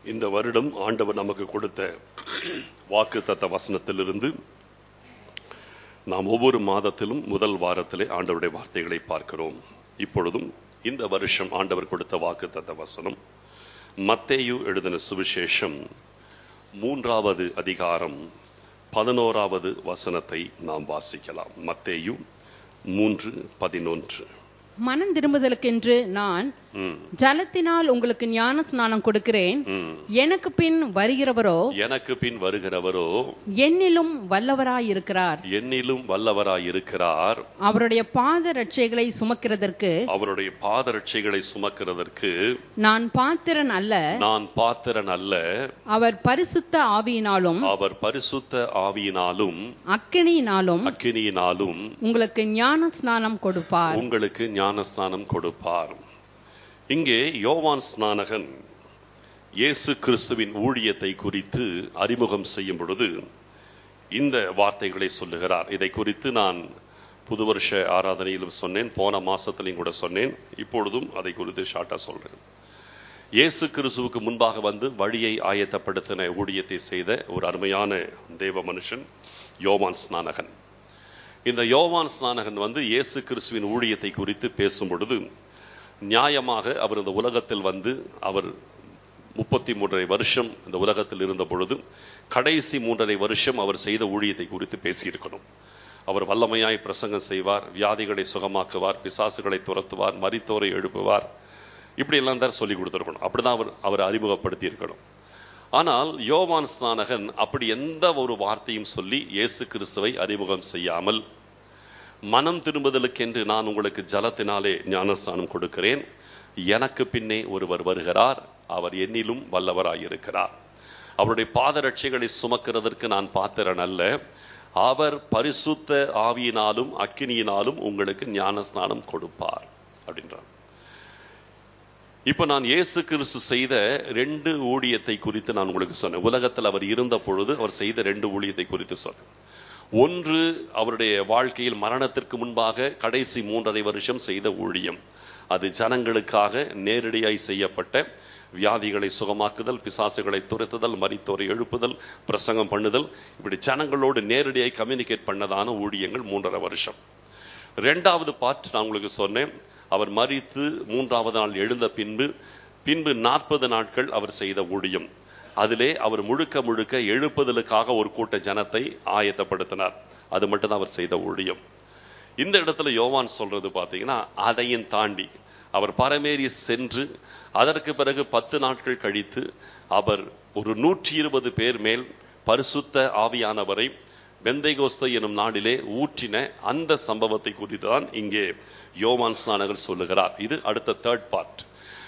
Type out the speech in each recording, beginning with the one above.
இந்த வருடம் ஆண்டவர் நமக்கு கொடுத்த வாக்கு தத்த வசனத்திலிருந்து நாம் ஒவ்வொரு மாதத்திலும் முதல் வாரத்திலே ஆண்டவருடைய வார்த்தைகளை பார்க்கிறோம் இப்பொழுதும் இந்த வருஷம் ஆண்டவர் கொடுத்த வாக்கு தத்த வசனம் மத்தேயு எழுதின சுவிசேஷம் மூன்றாவது அதிகாரம் பதினோராவது வசனத்தை நாம் வாசிக்கலாம் மத்தேயு மூன்று பதினொன்று மனம் திரும்புதலுக்கென்று நான் ம், ஜலத்தினால் உங்களுக்கு ஞான ஸ்நானம் கொடுக்கிறேன் ம். எனக்கு பின் வருகிறவரோ எனக்கு பின் வருகிறவரோ என்னிலும் வல்லவராயிருக்கிறார் என்னிலும் வல்லவராய் இருக்கிறார் அவருடைய பாத ரட்சைகளை சுமக்கிறதற்கு அவருடைய பாதரட்சைகளை சுமக்கிறதற்கு நான் பாத்திரன் அல்ல நான் பாத்திரன் அல்ல அவர் பரிசுத்த ஆவியினாலும் அவர் பரிசுத்த ஆவியினாலும் அக்கினியினாலும் அக்கினியினாலும் உங்களுக்கு ஞான ஸ்நானம் கொடுப்பார் உங்களுக்கு ஞானஸ்நானம் கொடுப்பார் இங்கே யோவான் ஸ்நானகன் இயேசு கிறிஸ்துவின் ஊழியத்தை குறித்து அறிமுகம் செய்யும் பொழுது இந்த வார்த்தைகளை சொல்லுகிறார் இதை குறித்து நான் புது வருஷ ஆராதனையிலும் சொன்னேன் போன மாசத்திலையும் கூட சொன்னேன் இப்பொழுதும் அதை குறித்து ஷார்ட்டா சொல்றேன் இயேசு கிறிஸ்துவுக்கு முன்பாக வந்து வழியை ஆயத்தப்படுத்தின ஊழியத்தை செய்த ஒரு அருமையான தேவ மனுஷன் யோவான் ஸ்நானகன் இந்த யோவான் ஸ்நானகன் வந்து இயேசு கிறிஸ்துவின் ஊழியத்தை குறித்து பேசும் பொழுது நியாயமாக அவர் இந்த உலகத்தில் வந்து அவர் முப்பத்தி மூன்றரை வருஷம் இந்த உலகத்தில் இருந்த பொழுது கடைசி மூன்றரை வருஷம் அவர் செய்த ஊழியத்தை குறித்து பேசியிருக்கணும் அவர் வல்லமையாய் பிரசங்கம் செய்வார் வியாதிகளை சுகமாக்குவார் பிசாசுகளை துரத்துவார் மரித்தோரை எழுப்புவார் இப்படி எல்லாம் தான் சொல்லி கொடுத்துருக்கணும் அப்படிதான் அவர் அவர் அறிமுகப்படுத்தி இருக்கணும் ஆனால் யோவான் ஸ்நானகன் அப்படி எந்த ஒரு வார்த்தையும் சொல்லி இயேசு கிறிஸ்துவை அறிமுகம் செய்யாமல் மனம் திரும்புதலுக்கென்று நான் உங்களுக்கு ஜலத்தினாலே ஞானஸ்நானம் கொடுக்கிறேன் எனக்கு பின்னே ஒருவர் வருகிறார் அவர் என்னிலும் வல்லவராயிருக்கிறார் அவருடைய பாதரட்சைகளை சுமக்கிறதற்கு நான் பாத்திரன் அல்ல அவர் பரிசுத்த ஆவியினாலும் அக்கினியினாலும் உங்களுக்கு ஞானஸ்நானம் கொடுப்பார் அப்படின்றார் இப்ப நான் இயேசு கிறிஸ்து செய்த ரெண்டு ஊழியத்தை குறித்து நான் உங்களுக்கு சொன்னேன் உலகத்தில் அவர் இருந்த பொழுது அவர் செய்த ரெண்டு ஊழியத்தை குறித்து சொன்னேன் ஒன்று அவருடைய வாழ்க்கையில் மரணத்திற்கு முன்பாக கடைசி மூன்றரை வருஷம் செய்த ஊழியம் அது ஜனங்களுக்காக நேரடியாய் செய்யப்பட்ட வியாதிகளை சுகமாக்குதல் பிசாசுகளை துரத்துதல் மரித்தோரை எழுப்புதல் பிரசங்கம் பண்ணுதல் இப்படி ஜனங்களோடு நேரடியாய் கம்யூனிகேட் பண்ணதான ஊழியங்கள் மூன்றரை வருஷம் ரெண்டாவது பார்ட் நான் உங்களுக்கு சொன்னேன் அவர் மரித்து மூன்றாவது நாள் எழுந்த பின்பு பின்பு நாற்பது நாட்கள் அவர் செய்த ஊழியம் அதிலே அவர் முழுக்க முழுக்க எழுப்புதலுக்காக ஒரு கூட்ட ஜனத்தை ஆயத்தப்படுத்தினார் அது மட்டும்தான் அவர் செய்த ஊழியம் இந்த இடத்துல யோவான் சொல்றது பார்த்தீங்கன்னா அதையும் தாண்டி அவர் பரமேறி சென்று அதற்கு பிறகு பத்து நாட்கள் கழித்து அவர் ஒரு நூற்றி இருபது பேர் மேல் பரிசுத்த ஆவியானவரை பெந்தைகோஸ்த எனும் நாளிலே ஊற்றின அந்த சம்பவத்தை குறித்து தான் இங்கே யோவான் ஸ்நானகர் சொல்லுகிறார் இது அடுத்த தேர்ட் பார்ட்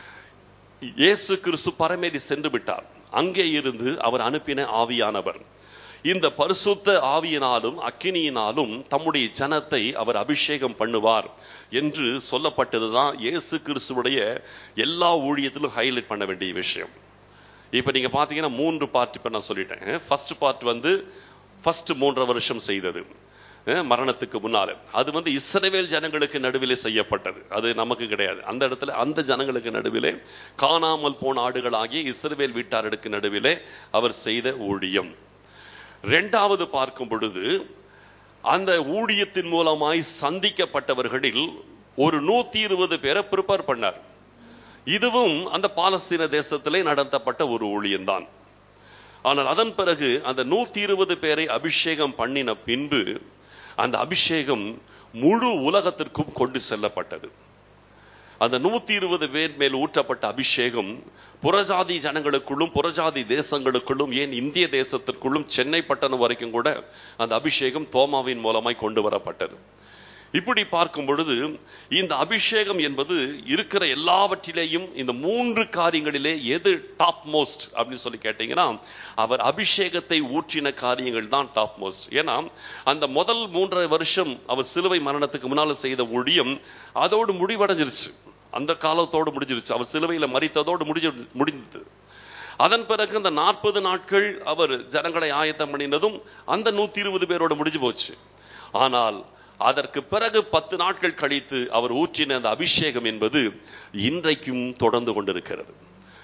இயேசு கிறிஸ்து பரமேறி சென்று விட்டார் அங்கே இருந்து அவர் அனுப்பின ஆவியானவர் இந்த பரிசுத்த ஆவியினாலும் அக்கினியினாலும் தம்முடைய ஜனத்தை அவர் அபிஷேகம் பண்ணுவார் என்று சொல்லப்பட்டதுதான் இயேசு கிறிஸ்துவுடைய எல்லா ஊழியத்திலும் ஹைலைட் பண்ண வேண்டிய விஷயம் இப்ப நீங்க பாத்தீங்கன்னா மூன்று பார்ட் இப்ப நான் சொல்லிட்டேன் ஃபர்ஸ்ட் பார்ட் வந்து ஃபர்ஸ்ட் மூன்றரை வருஷம் செய்தது அஹ் மரணத்துக்கு முன்னால அது வந்து இஸ்ரவேல் ஜனங்களுக்கு நடுவிலே செய்யப்பட்டது அது நமக்கு கிடையாது அந்த இடத்துல அந்த ஜனங்களுக்கு நடுவிலே காணாமல் போன ஆடுகளாகிய இஸ்ரவேல் வீட்டாருக்கு நடுவிலே அவர் செய்த ஊழியம் ரெண்டாவது பார்க்கும் பொழுது அந்த ஊழியத்தின் மூலமாய் சந்திக்கப்பட்டவர்களில் ஒரு நூத்தி இருபது பேரை ப்ரிப்பேர் பண்ணார் இதுவும் அந்த பாலஸ்தீன தேசத்திலே நடத்தப்பட்ட ஒரு ஊழியம்தான் ஆனால் அதன் பிறகு அந்த நூத்தி இருபது பேரை அபிஷேகம் பண்ணின பின்பு அந்த அபிஷேகம் முழு உலகத்திற்கும் கொண்டு செல்லப்பட்டது அந்த நூத்தி இருபது பேர் மேல் ஊற்றப்பட்ட அபிஷேகம் புறஜாதி ஜனங்களுக்குள்ளும் புறஜாதி தேசங்களுக்குள்ளும் ஏன் இந்திய தேசத்திற்குள்ளும் சென்னை பட்டணம் வரைக்கும் கூட அந்த அபிஷேகம் தோமாவின் மூலமாய் கொண்டு வரப்பட்டது இப்படி பார்க்கும் பொழுது இந்த அபிஷேகம் என்பது இருக்கிற எல்லாவற்றிலேயும் இந்த மூன்று காரியங்களிலே எது டாப் மோஸ்ட் அப்படின்னு சொல்லி கேட்டீங்கன்னா அவர் அபிஷேகத்தை ஊற்றின காரியங்கள் தான் டாப் மோஸ்ட் ஏன்னா அந்த முதல் மூன்றரை வருஷம் அவர் சிலுவை மரணத்துக்கு முன்னால செய்த ஊழியம் அதோடு முடிவடைஞ்சிருச்சு அந்த காலத்தோடு முடிஞ்சிருச்சு அவர் சிலுவையில மறித்ததோடு முடிஞ்சு முடிந்தது அதன் பிறகு அந்த நாற்பது நாட்கள் அவர் ஜனங்களை ஆயத்தம் பண்ணினதும் அந்த நூத்தி இருபது பேரோட முடிஞ்சு போச்சு ஆனால் அதற்கு பிறகு பத்து நாட்கள் கழித்து அவர் ஊற்றின அந்த அபிஷேகம் என்பது இன்றைக்கும் தொடர்ந்து கொண்டிருக்கிறது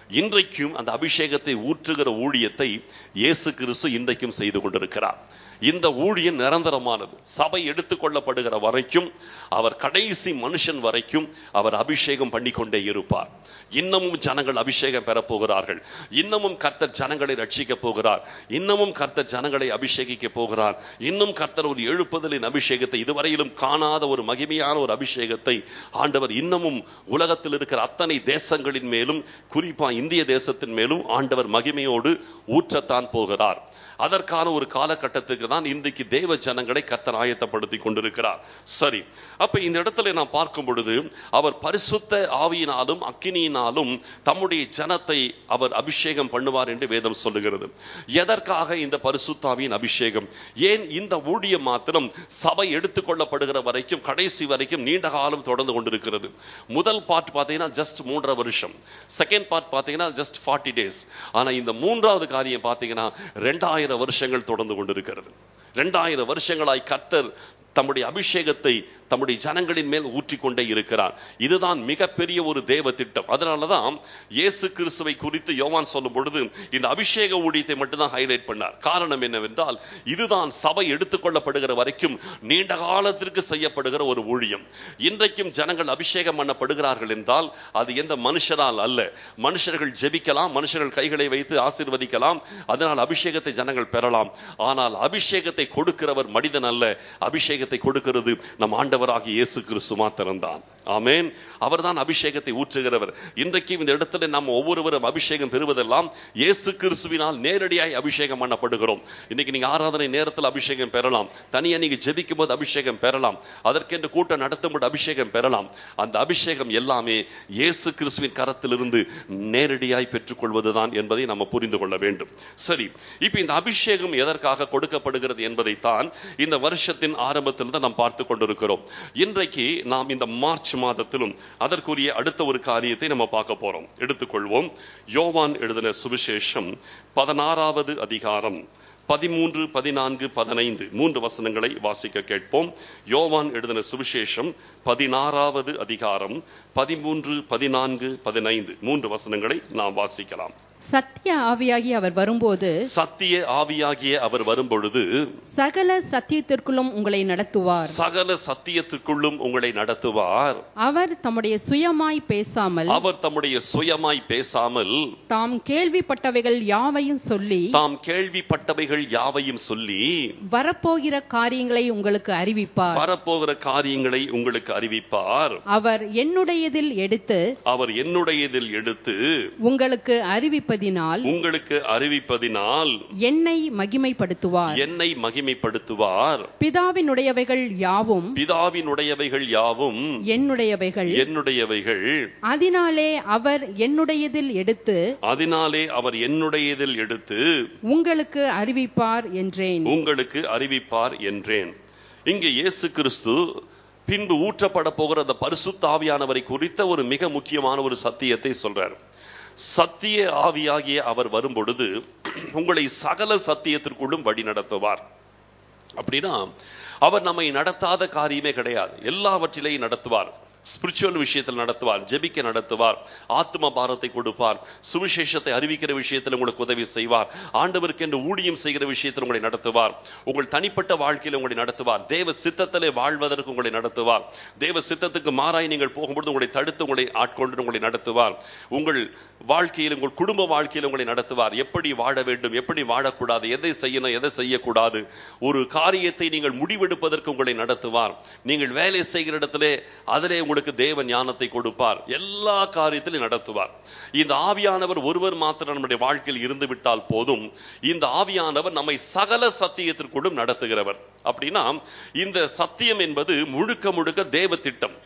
இன்றைக்கும் அந்த அபிஷேகத்தை ஊற்றுகிற ஊழியத்தை இயேசு கிறிஸ்து இன்றைக்கும் செய்து கொண்டிருக்கிறார் இந்த ஊழியம் நிரந்தரமானது சபை எடுத்துக்கொள்ளப்படுகிற வரைக்கும் அவர் கடைசி மனுஷன் வரைக்கும் அவர் அபிஷேகம் பண்ணிக்கொண்டே இருப்பார் இன்னமும் ஜனங்கள் அபிஷேகம் பெறப் போகிறார்கள் இன்னமும் கர்த்தர் ஜனங்களை ரட்சிக்க போகிறார் இன்னமும் கர்த்தர் ஜனங்களை அபிஷேகிக்க போகிறார் இன்னும் கர்த்தர் ஒரு எழுப்புதலின் அபிஷேகத்தை இதுவரையிலும் காணாத ஒரு மகிமையான ஒரு அபிஷேகத்தை ஆண்டவர் இன்னமும் உலகத்தில் இருக்கிற அத்தனை தேசங்களின் மேலும் குறிப்பா இந்திய தேசத்தின் மேலும் ஆண்டவர் மகிமையோடு ஊற்றத்தான் போகிறார் அதற்கான ஒரு காலகட்டத்துக்கு தான் இன்றைக்கு தேவ ஜனங்களை கர்த்தர் ஆயத்தப்படுத்தி கொண்டிருக்கிறார் சரி அப்ப இந்த இடத்துல நான் பார்க்கும் பொழுது அவர் பரிசுத்த ஆவியினாலும் அக்கினியினாலும் தம்முடைய ஜனத்தை அவர் அபிஷேகம் பண்ணுவார் என்று வேதம் சொல்லுகிறது எதற்காக இந்த பரிசுத்தாவியின் அபிஷேகம் ஏன் இந்த ஊழியம் மாத்திரம் சபை எடுத்துக்கொள்ளப்படுகிற வரைக்கும் கடைசி வரைக்கும் நீண்ட காலம் தொடர்ந்து கொண்டிருக்கிறது முதல் பார்ட் பார்த்தீங்கன்னா ஜஸ்ட் மூன்றரை வருஷம் செகண்ட் பார்ட் பார்த்தீங்கன்னா ஜஸ்ட் ஃபார்ட்டி டேஸ் ஆனா இந்த மூன்றாவது காரியம் பார்த்தீங்கன்னா ரெண்டாயிரம் வருஷங்கள் தொடர்ந்து கொண்டிருக்கிறது ரெண்டாயிரம் வருஷங்களாய் கர்த்தர் தம்முடைய அபிஷேகத்தை தம்முடைய ஜனங்களின் மேல் ஊற்றிக்கொண்டே இருக்கிறார் இதுதான் மிகப்பெரிய ஒரு தேவ திட்டம் அதனாலதான் இயேசு கிறிஸ்துவை குறித்து யோவான் சொல்லும் பொழுது இந்த அபிஷேக ஊழியத்தை மட்டும்தான் ஹைலைட் பண்ணார் காரணம் என்னவென்றால் இதுதான் சபை எடுத்துக்கொள்ளப்படுகிற வரைக்கும் நீண்ட காலத்திற்கு செய்யப்படுகிற ஒரு ஊழியம் இன்றைக்கும் ஜனங்கள் அபிஷேகம் பண்ணப்படுகிறார்கள் என்றால் அது எந்த மனுஷரால் அல்ல மனுஷர்கள் ஜெபிக்கலாம் மனுஷர்கள் கைகளை வைத்து ஆசீர்வதிக்கலாம் அதனால் அபிஷேகத்தை ஜனங்கள் பெறலாம் ஆனால் அபிஷேகத்தை கொடுக்கிறவர் மனிதன் அல்ல அபிஷேகத்தை கொடுக்கிறது நம் ஆண்டவராகிய இயேசு கிறிஸ்து மாத்திரம்தான் ஆமென் அவர்தான் அபிஷேகத்தை ஊற்றுகிறவர் இன்றைக்கு இந்த இடத்துல நாம் ஒவ்வொருவரும் அபிஷேகம் பெறுவதெல்லாம் இயேசு கிறிஸ்துவினால் நேரடியாய் அபிஷேகம் பண்ணப்படுகிறோம் இன்னைக்கு நீங்க ஆராதனை நேரத்தில் அபிஷேகம் பெறலாம் தனியா நீங்க ஜெபிக்கும் போது அபிஷேகம் பெறலாம் அதற்கென்று கூட்டம் நடத்தும் போது அபிஷேகம் பெறலாம் அந்த அபிஷேகம் எல்லாமே இயேசு கிறிஸ்துவின் கரத்திலிருந்து நேரடியாய் பெற்றுக்கொள்வதுதான் என்பதை நம்ம புரிந்து கொள்ள வேண்டும் சரி இப்ப இந்த அபிஷேகம் எதற்காக கொடுக்கப்படுகிறது என்பதைத்தான் இந்த வருஷத்தின் ஆரம்பத்தில் தான் நாம் பார்த்து கொண்டிருக்கிறோம் இன்றைக்கு நாம் இந்த மார்ச் மாதத்திலும் அதற்குரிய அடுத்த ஒரு காரியத்தை நம்ம பார்க்க போறோம் எடுத்துக்கொள்வோம் யோவான் எழுதின சுவிசேஷம் பதினாறாவது அதிகாரம் பதிமூன்று பதினான்கு பதினைந்து மூன்று வசனங்களை வாசிக்க கேட்போம் யோவான் எழுதின சுவிசேஷம் பதினாறாவது அதிகாரம் பதிமூன்று பதினான்கு பதினைந்து மூன்று வசனங்களை நாம் வாசிக்கலாம் சத்திய ஆவியாகி அவர் வரும்போது சத்திய ஆவியாகிய அவர் வரும்பொழுது சகல சத்தியத்திற்குள்ளும் உங்களை நடத்துவார் சகல சத்தியத்துக்குள்ளும் உங்களை நடத்துவார் அவர் தம்முடைய சுயமாய் பேசாமல் அவர் தம்முடைய சுயமாய் பேசாமல் தாம் கேள்விப்பட்டவைகள் யாவையும் சொல்லி தாம் கேள்விப்பட்டவைகள் யாவையும் சொல்லி வரப்போகிற காரியங்களை உங்களுக்கு அறிவிப்பார் வரப்போகிற காரியங்களை உங்களுக்கு அறிவிப்பார் அவர் என்னுடையதில் எடுத்து அவர் என்னுடையதில் எடுத்து உங்களுக்கு அறிவிப்பதினால் உங்களுக்கு அறிவிப்பதினால் என்னை மகிமைப்படுத்துவார் என்னை மகிமைப்படுத்துவார் பிதாவினுடையவைகள் யாவும் பிதாவினுடையவைகள் யாவும் என்னுடையவைகள் என்னுடையவைகள் அதனாலே அவர் என்னுடையதில் எடுத்து அதனாலே அவர் என்னுடையதில் எடுத்து உங்களுக்கு அறிவிப்பார் என்றேன் உங்களுக்கு அறிவிப்பார் என்றேன் இங்கே இயேசு கிறிஸ்து பின்பு ஊற்றப்பட போகிற அந்த பரிசுத்த ஆவியானவரை குறித்த ஒரு மிக முக்கியமான ஒரு சத்தியத்தை சொல்றார் சத்திய ஆவியாகிய அவர் வரும் பொழுது உங்களை சகல சத்தியத்திற்குள்ளும் வழி நடத்துவார் அப்படின்னா அவர் நம்மை நடத்தாத காரியமே கிடையாது எல்லாவற்றிலையும் நடத்துவார் ஸ்பிரிச்சுவல் விஷயத்தில் நடத்துவார் ஜெபிக்க நடத்துவார் ஆத்ம பாரத்தை கொடுப்பார் சுவிசேஷத்தை அறிவிக்கிற விஷயத்தில் உங்களுக்கு உதவி செய்வார் ஆண்டவருக்கு என்று ஊழியம் செய்கிற விஷயத்தில் உங்களை நடத்துவார் உங்கள் தனிப்பட்ட வாழ்க்கையில் உங்களை நடத்துவார் தேவ சித்தத்திலே வாழ்வதற்கு உங்களை நடத்துவார் தேவ சித்தத்துக்கு மாறாய் நீங்கள் போகும்பொழுது உங்களை தடுத்து உங்களை ஆட்கொண்டு உங்களை நடத்துவார் உங்கள் வாழ்க்கையில் உங்கள் குடும்ப வாழ்க்கையில் உங்களை நடத்துவார் எப்படி வாழ வேண்டும் எப்படி வாழக்கூடாது எதை செய்யணும் எதை செய்யக்கூடாது ஒரு காரியத்தை நீங்கள் முடிவெடுப்பதற்கு உங்களை நடத்துவார் நீங்கள் வேலை செய்கிற இடத்திலே அதிலே உங்களுக்கு தேவ ஞானத்தை கொடுப்பார் எல்லா காரியத்திலும் நடத்துவார் இந்த ஆவியானவர் ஒருவர் மாத்திரம் நம்முடைய வாழ்க்கையில் இருந்து விட்டால் போதும் இந்த ஆவியானவர் நம்மை சகல சத்தியத்திற்குள்ளும் நடத்துகிறவர் அப்படின்னா இந்த சத்தியம் என்பது முழுக்க முழுக்க தேவ திட்டம்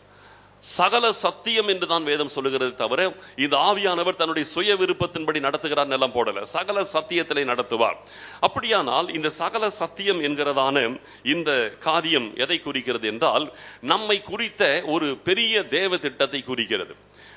சகல சத்தியம் என்று தான் வேதம் சொல்லுகிறது தவிர இந்த ஆவியானவர் தன்னுடைய சுய விருப்பத்தின்படி நடத்துகிறார் நிலம் போடல சகல சத்தியத்திலே நடத்துவார் அப்படியானால் இந்த சகல சத்தியம் என்கிறதான இந்த காரியம் எதை குறிக்கிறது என்றால் நம்மை குறித்த ஒரு பெரிய தேவ திட்டத்தை குறிக்கிறது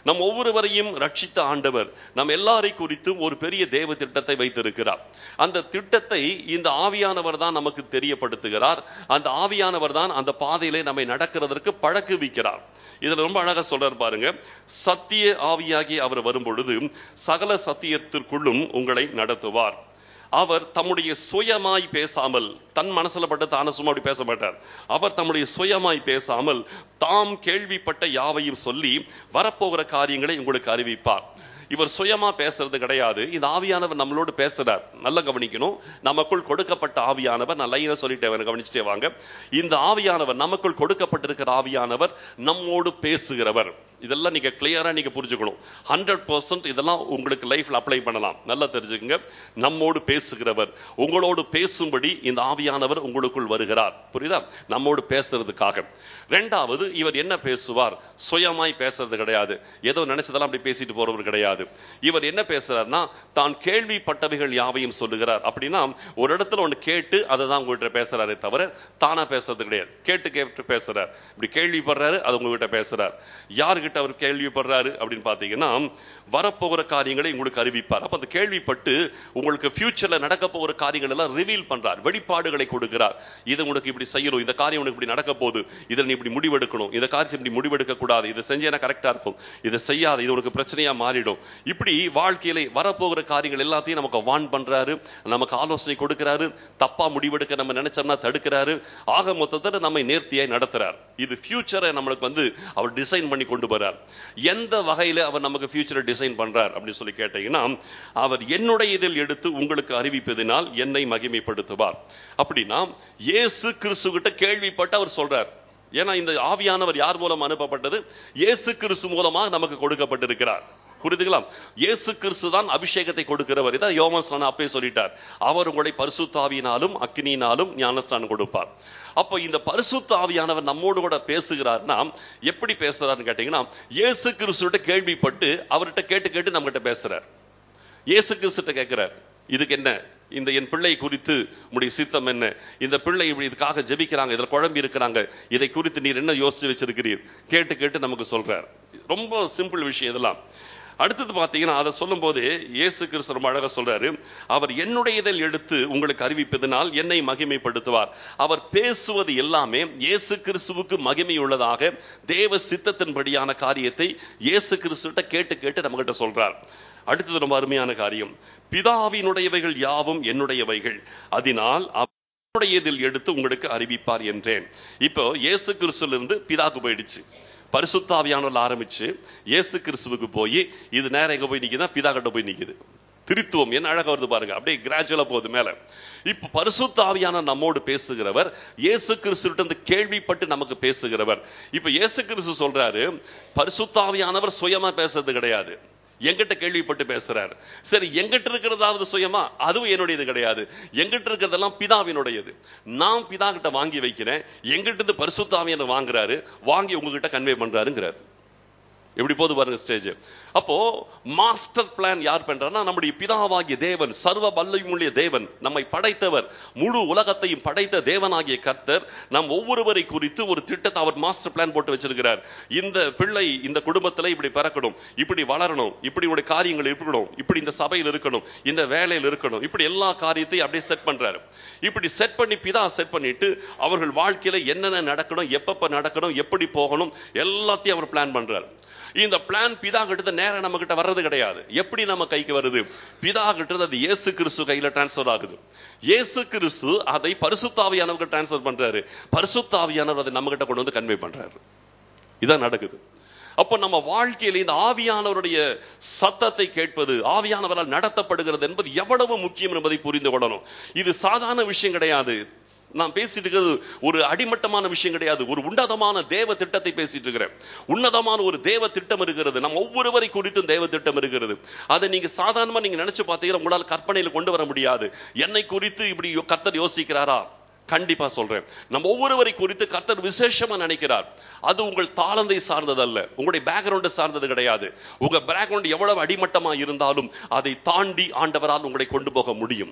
நம் ஒவ்வொருவரையும் ரட்சித்த ஆண்டவர் நம் எல்லாரை குறித்தும் ஒரு பெரிய தேவ திட்டத்தை வைத்திருக்கிறார் அந்த திட்டத்தை இந்த ஆவியானவர் தான் நமக்கு தெரியப்படுத்துகிறார் அந்த ஆவியானவர் தான் அந்த பாதையிலே நம்மை நடக்கிறதற்கு பழக்குவிக்கிறார் இதுல ரொம்ப அழகா சொல்றார் பாருங்க சத்திய ஆவியாகி அவர் வரும்பொழுது சகல சத்தியத்திற்குள்ளும் உங்களை நடத்துவார் அவர் தம்முடைய சுயமாய் பேசாமல் தன் மனசுல பட்டு தானே சும்மா அப்படி பேச மாட்டார் அவர் தம்முடைய சுயமாய் பேசாமல் தாம் கேள்விப்பட்ட யாவையும் சொல்லி வரப்போகிற காரியங்களை உங்களுக்கு அறிவிப்பார் இவர் சுயமா பேசுறது கிடையாது இந்த ஆவியானவர் நம்மளோடு பேசுறார் நல்லா கவனிக்கணும் நமக்குள் கொடுக்கப்பட்ட ஆவியானவர் நான் லைனா சொல்லிட்டேன் கவனிச்சுட்டே வாங்க இந்த ஆவியானவர் நமக்குள் கொடுக்கப்பட்டிருக்கிற ஆவியானவர் நம்மோடு பேசுகிறவர் இதெல்லாம் நீங்க கிளியரா நீங்க புரிஞ்சுக்கணும் ஹண்ட்ரட் பர்சன்ட் இதெல்லாம் உங்களுக்கு லைஃப்ல அப்ளை பண்ணலாம் நல்லா தெரிஞ்சுக்கங்க நம்மோடு பேசுகிறவர் உங்களோடு பேசும்படி இந்த ஆவியானவர் உங்களுக்குள் வருகிறார் புரியுதா நம்மோடு பேசுறதுக்காக ரெண்டாவது இவர் என்ன பேசுவார் சுயமாய் பேசுறது கிடையாது ஏதோ நினைச்சதெல்லாம் அப்படி பேசிட்டு போறவர் கிடையாது இவர் என்ன பேசுறாருன்னா தான் கேள்விப்பட்டவைகள் யாவையும் சொல்லுகிறார் அப்படின்னா ஒரு இடத்துல ஒன்று கேட்டு அதை தான் உங்ககிட்ட பேசுறாரே தவிர தானா பேசுறது கிடையாது கேட்டு கேட்டு பேசுறார் இப்படி கேள்விப்படுறாரு அது உங்ககிட்ட பேசுறார் யாருகிட்ட அவர் கேள்விப்படுறாரு அப்படின்னு பார்த்தீங்கன்னா வரப்போகிற காரியங்களை உங்களுக்கு அறிவிப்பார் அப்ப அந்த கேள்விப்பட்டு உங்களுக்கு ஃபியூச்சர்ல நடக்க போகிற காரியங்கள் எல்லாம் ரிவீல் பண்றார் வெளிப்பாடுகளை கொடுக்கிறார் இது உனக்கு இப்படி செய்யணும் இந்த காரியம் உனக்கு இப்படி நடக்க போகுது இதில் நீ இப்படி முடிவெடுக்கணும் இந்த காரியத்தை இப்படி முடிவெடுக்க கூடாது இதை செஞ்சேனா கரெக்டா இருக்கும் இதை செய்யாத இது உனக்கு பிரச்சனையா மாறிடும் இப்படி வாழ்க்கையில வரப்போகிற காரியங்கள் எல்லாத்தையும் நமக்கு வான் பண்றாரு நமக்கு ஆலோசனை கொடுக்கிறாரு தப்பா முடிவெடுக்க நம்ம நினைச்சோம்னா தடுக்கிறாரு ஆக மொத்தத்தில் நம்மை நேர்த்தியாய் நடத்துறார் இது ஃபியூச்சரை நம்மளுக்கு வந்து அவர் டிசைன் பண்ணி கொண்டு வர்றார் எந்த வகையில அவர் நமக்கு ஃபியூச்சரை டிசைன் பண்றார் அப்படின்னு சொல்லி கேட்டீங்கன்னா அவர் என்னுடைய இதில் எடுத்து உங்களுக்கு அறிவிப்பதினால் என்னை மகிமைப்படுத்துவார் அப்படின்னா இயேசு கிறிஸ்து கிட்ட கேள்விப்பட்டு அவர் சொல்றார் ஏன்னா இந்த ஆவியானவர் யார் மூலம் அனுப்பப்பட்டது இயேசு கிறிஸ்து மூலமாக நமக்கு கொடுக்கப்பட்டிருக்கிறார் புரிதுங்களா இயேசு கிறிஸ்து தான் அபிஷேகத்தை கொடுக்கிறவர் இதான் யோமஸ்தானம் அப்பே சொல்லிட்டார் அவர் உங்களை பரிசுத்தாவியினாலும் அக்னியினாலும் ஞானஸ்தானம் கொடுப்பார் அப்போ இந்த பரிசுத்த ஆவியானவர் நம்மோடு கூட பேசுகிறார்னா எப்படி பேசுறாருன்னு கேட்டீங்கன்னா இயேசு கிறிஸ்துட்ட கேள்விப்பட்டு அவர்கிட்ட கேட்டு கேட்டு நம்மகிட்ட பேசுறார் இயேசு கிறிஸ்துட்ட கேட்கிறார் இதுக்கு என்ன இந்த என் பிள்ளை குறித்து உடைய சித்தம் என்ன இந்த பிள்ளை இப்படி இதுக்காக ஜெபிக்கிறாங்க இதுல குழம்பி இருக்கிறாங்க இதை குறித்து நீர் என்ன யோசிச்சு வச்சிருக்கிறீர் கேட்டு கேட்டு நமக்கு சொல்றார் ரொம்ப சிம்பிள் விஷயம் இதெல்லாம் அடுத்தது பார்த்தீங்கன்னா அதை சொல்லும் போது இயேசு கிறிஸ்து ரொம்ப அழகா சொல்றாரு அவர் என்னுடைய இதில் எடுத்து உங்களுக்கு அறிவிப்பதனால் என்னை மகிமைப்படுத்துவார் அவர் பேசுவது எல்லாமே இயேசு கிறிஸ்துவுக்கு மகிமை உள்ளதாக தேவ சித்தத்தின்படியான காரியத்தை இயேசு கிறிஸ்துட்ட கேட்டு கேட்டு நம்மகிட்ட சொல்றார் அடுத்தது ரொம்ப அருமையான காரியம் பிதாவினுடையவைகள் யாவும் என்னுடையவைகள் அதனால் அவருடையதில் எடுத்து உங்களுக்கு அறிவிப்பார் என்றேன் இப்போ இயேசு கிறிஸ்துவிலிருந்து பிதாக்கு போயிடுச்சு பரிசுத்தாவியானவர்கள் ஆரம்பிச்சு இயேசு கிறிஸ்துவுக்கு போய் இது நேரம் எங்க போய் நிக்குதா பிதா கிட்ட போய் நிக்குது திருத்துவம் என்ன அழகா வருது பாருங்க அப்படியே கிராஜுவலா போகுது மேல இப்ப பரிசுத்த ஆவியான நம்மோடு பேசுகிறவர் இயேசு கிறிஸ்து கேள்விப்பட்டு நமக்கு பேசுகிறவர் இப்ப இயேசு கிறிஸ்து சொல்றாரு பரிசுத்தாவியானவர் சுயமா பேசுறது கிடையாது எங்கிட்ட கேள்விப்பட்டு பேசுறாரு சரி எங்கிட்ட இருக்கிறதாவது சுயமா அதுவும் என்னுடையது கிடையாது எங்கிட்ட இருக்கிறதெல்லாம் பிதாவினுடையது நான் பிதா கிட்ட வாங்கி வைக்கிறேன் எங்கிட்ட இருந்து பரிசுத்தாவியனை வாங்குறாரு வாங்கி உங்ககிட்ட கன்வே பண்றாருங்கிறாரு எப்படி போது பாருங்க ஸ்டேஜ் அப்போ மாஸ்டர் பிளான் யார் பண்றாருன்னா நம்முடைய பிதாவாகிய தேவன் சர்வ வல்லமுள்ள தேவன் நம்மை படைத்தவர் முழு உலகத்தையும் படைத்த தேவனாகிய கர்த்தர் நம் ஒவ்வொருவரை குறித்து ஒரு திட்டத்தை அவர் மாஸ்டர் பிளான் போட்டு வச்சிருக்கிறார் இந்த பிள்ளை இந்த குடும்பத்துல இப்படி பிறக்கணும் இப்படி வளரணும் இப்படி உடைய காரியங்கள் இருக்கணும் இப்படி இந்த சபையில் இருக்கணும் இந்த வேலையில் இருக்கணும் இப்படி எல்லா காரியத்தையும் அப்படியே செட் பண்றாரு இப்படி செட் பண்ணி பிதா செட் பண்ணிட்டு அவர்கள் வாழ்க்கையில என்னென்ன நடக்கணும் எப்பப்ப நடக்கணும் எப்படி போகணும் எல்லாத்தையும் அவர் பிளான் பண்றாரு இந்த பிளான் பிதா கிட்ட நேரம் நம்ம கிட்ட வர்றது கிடையாது எப்படி நம்ம கைக்கு வருது பிதா கிட்ட அது இயேசு கிறிஸ்து கையில டிரான்ஸ்ஃபர் ஆகுது இயேசு கிறிஸ்து அதை பரிசுத்தாவியானவருக்கு டிரான்ஸ்ஃபர் பண்றாரு பரிசுத்தாவியானவர் அதை நம்ம கிட்ட கொண்டு வந்து கன்வே பண்றாரு இதான் நடக்குது அப்போ நம்ம வாழ்க்கையில் இந்த ஆவியானவருடைய சத்தத்தை கேட்பது ஆவியானவரால் நடத்தப்படுகிறது என்பது எவ்வளவு முக்கியம் என்பதை புரிந்து கொள்ளணும் இது சாதாரண விஷயம் கிடையாது நான் பேசிட்டு இருக்கிறது ஒரு அடிமட்டமான விஷயம் கிடையாது ஒரு உன்னதமான தேவ திட்டத்தை பேசிட்டு இருக்கிறேன் உன்னதமான ஒரு தேவ திட்டம் இருக்கிறது நம்ம ஒவ்வொருவரை குறித்தும் தேவ திட்டம் இருக்கிறது அதை நீங்க சாதாரணமா நீங்க நினைச்சு பார்த்தீங்கன்னா உங்களால் கற்பனையில கொண்டு வர முடியாது என்னை குறித்து இப்படி கர்த்தர் யோசிக்கிறாரா கண்டிப்பா சொல்றேன் நம்ம ஒவ்வொருவரை குறித்து கர்த்தர் விசேஷமா நினைக்கிறார் அது உங்கள் தாளந்தை சார்ந்ததல்ல உங்களுடைய பேக்ரவுண்டை சார்ந்தது கிடையாது உங்க பேக்ரவுண்ட் எவ்வளவு அடிமட்டமா இருந்தாலும் அதை தாண்டி ஆண்டவரால் உங்களை கொண்டு போக முடியும்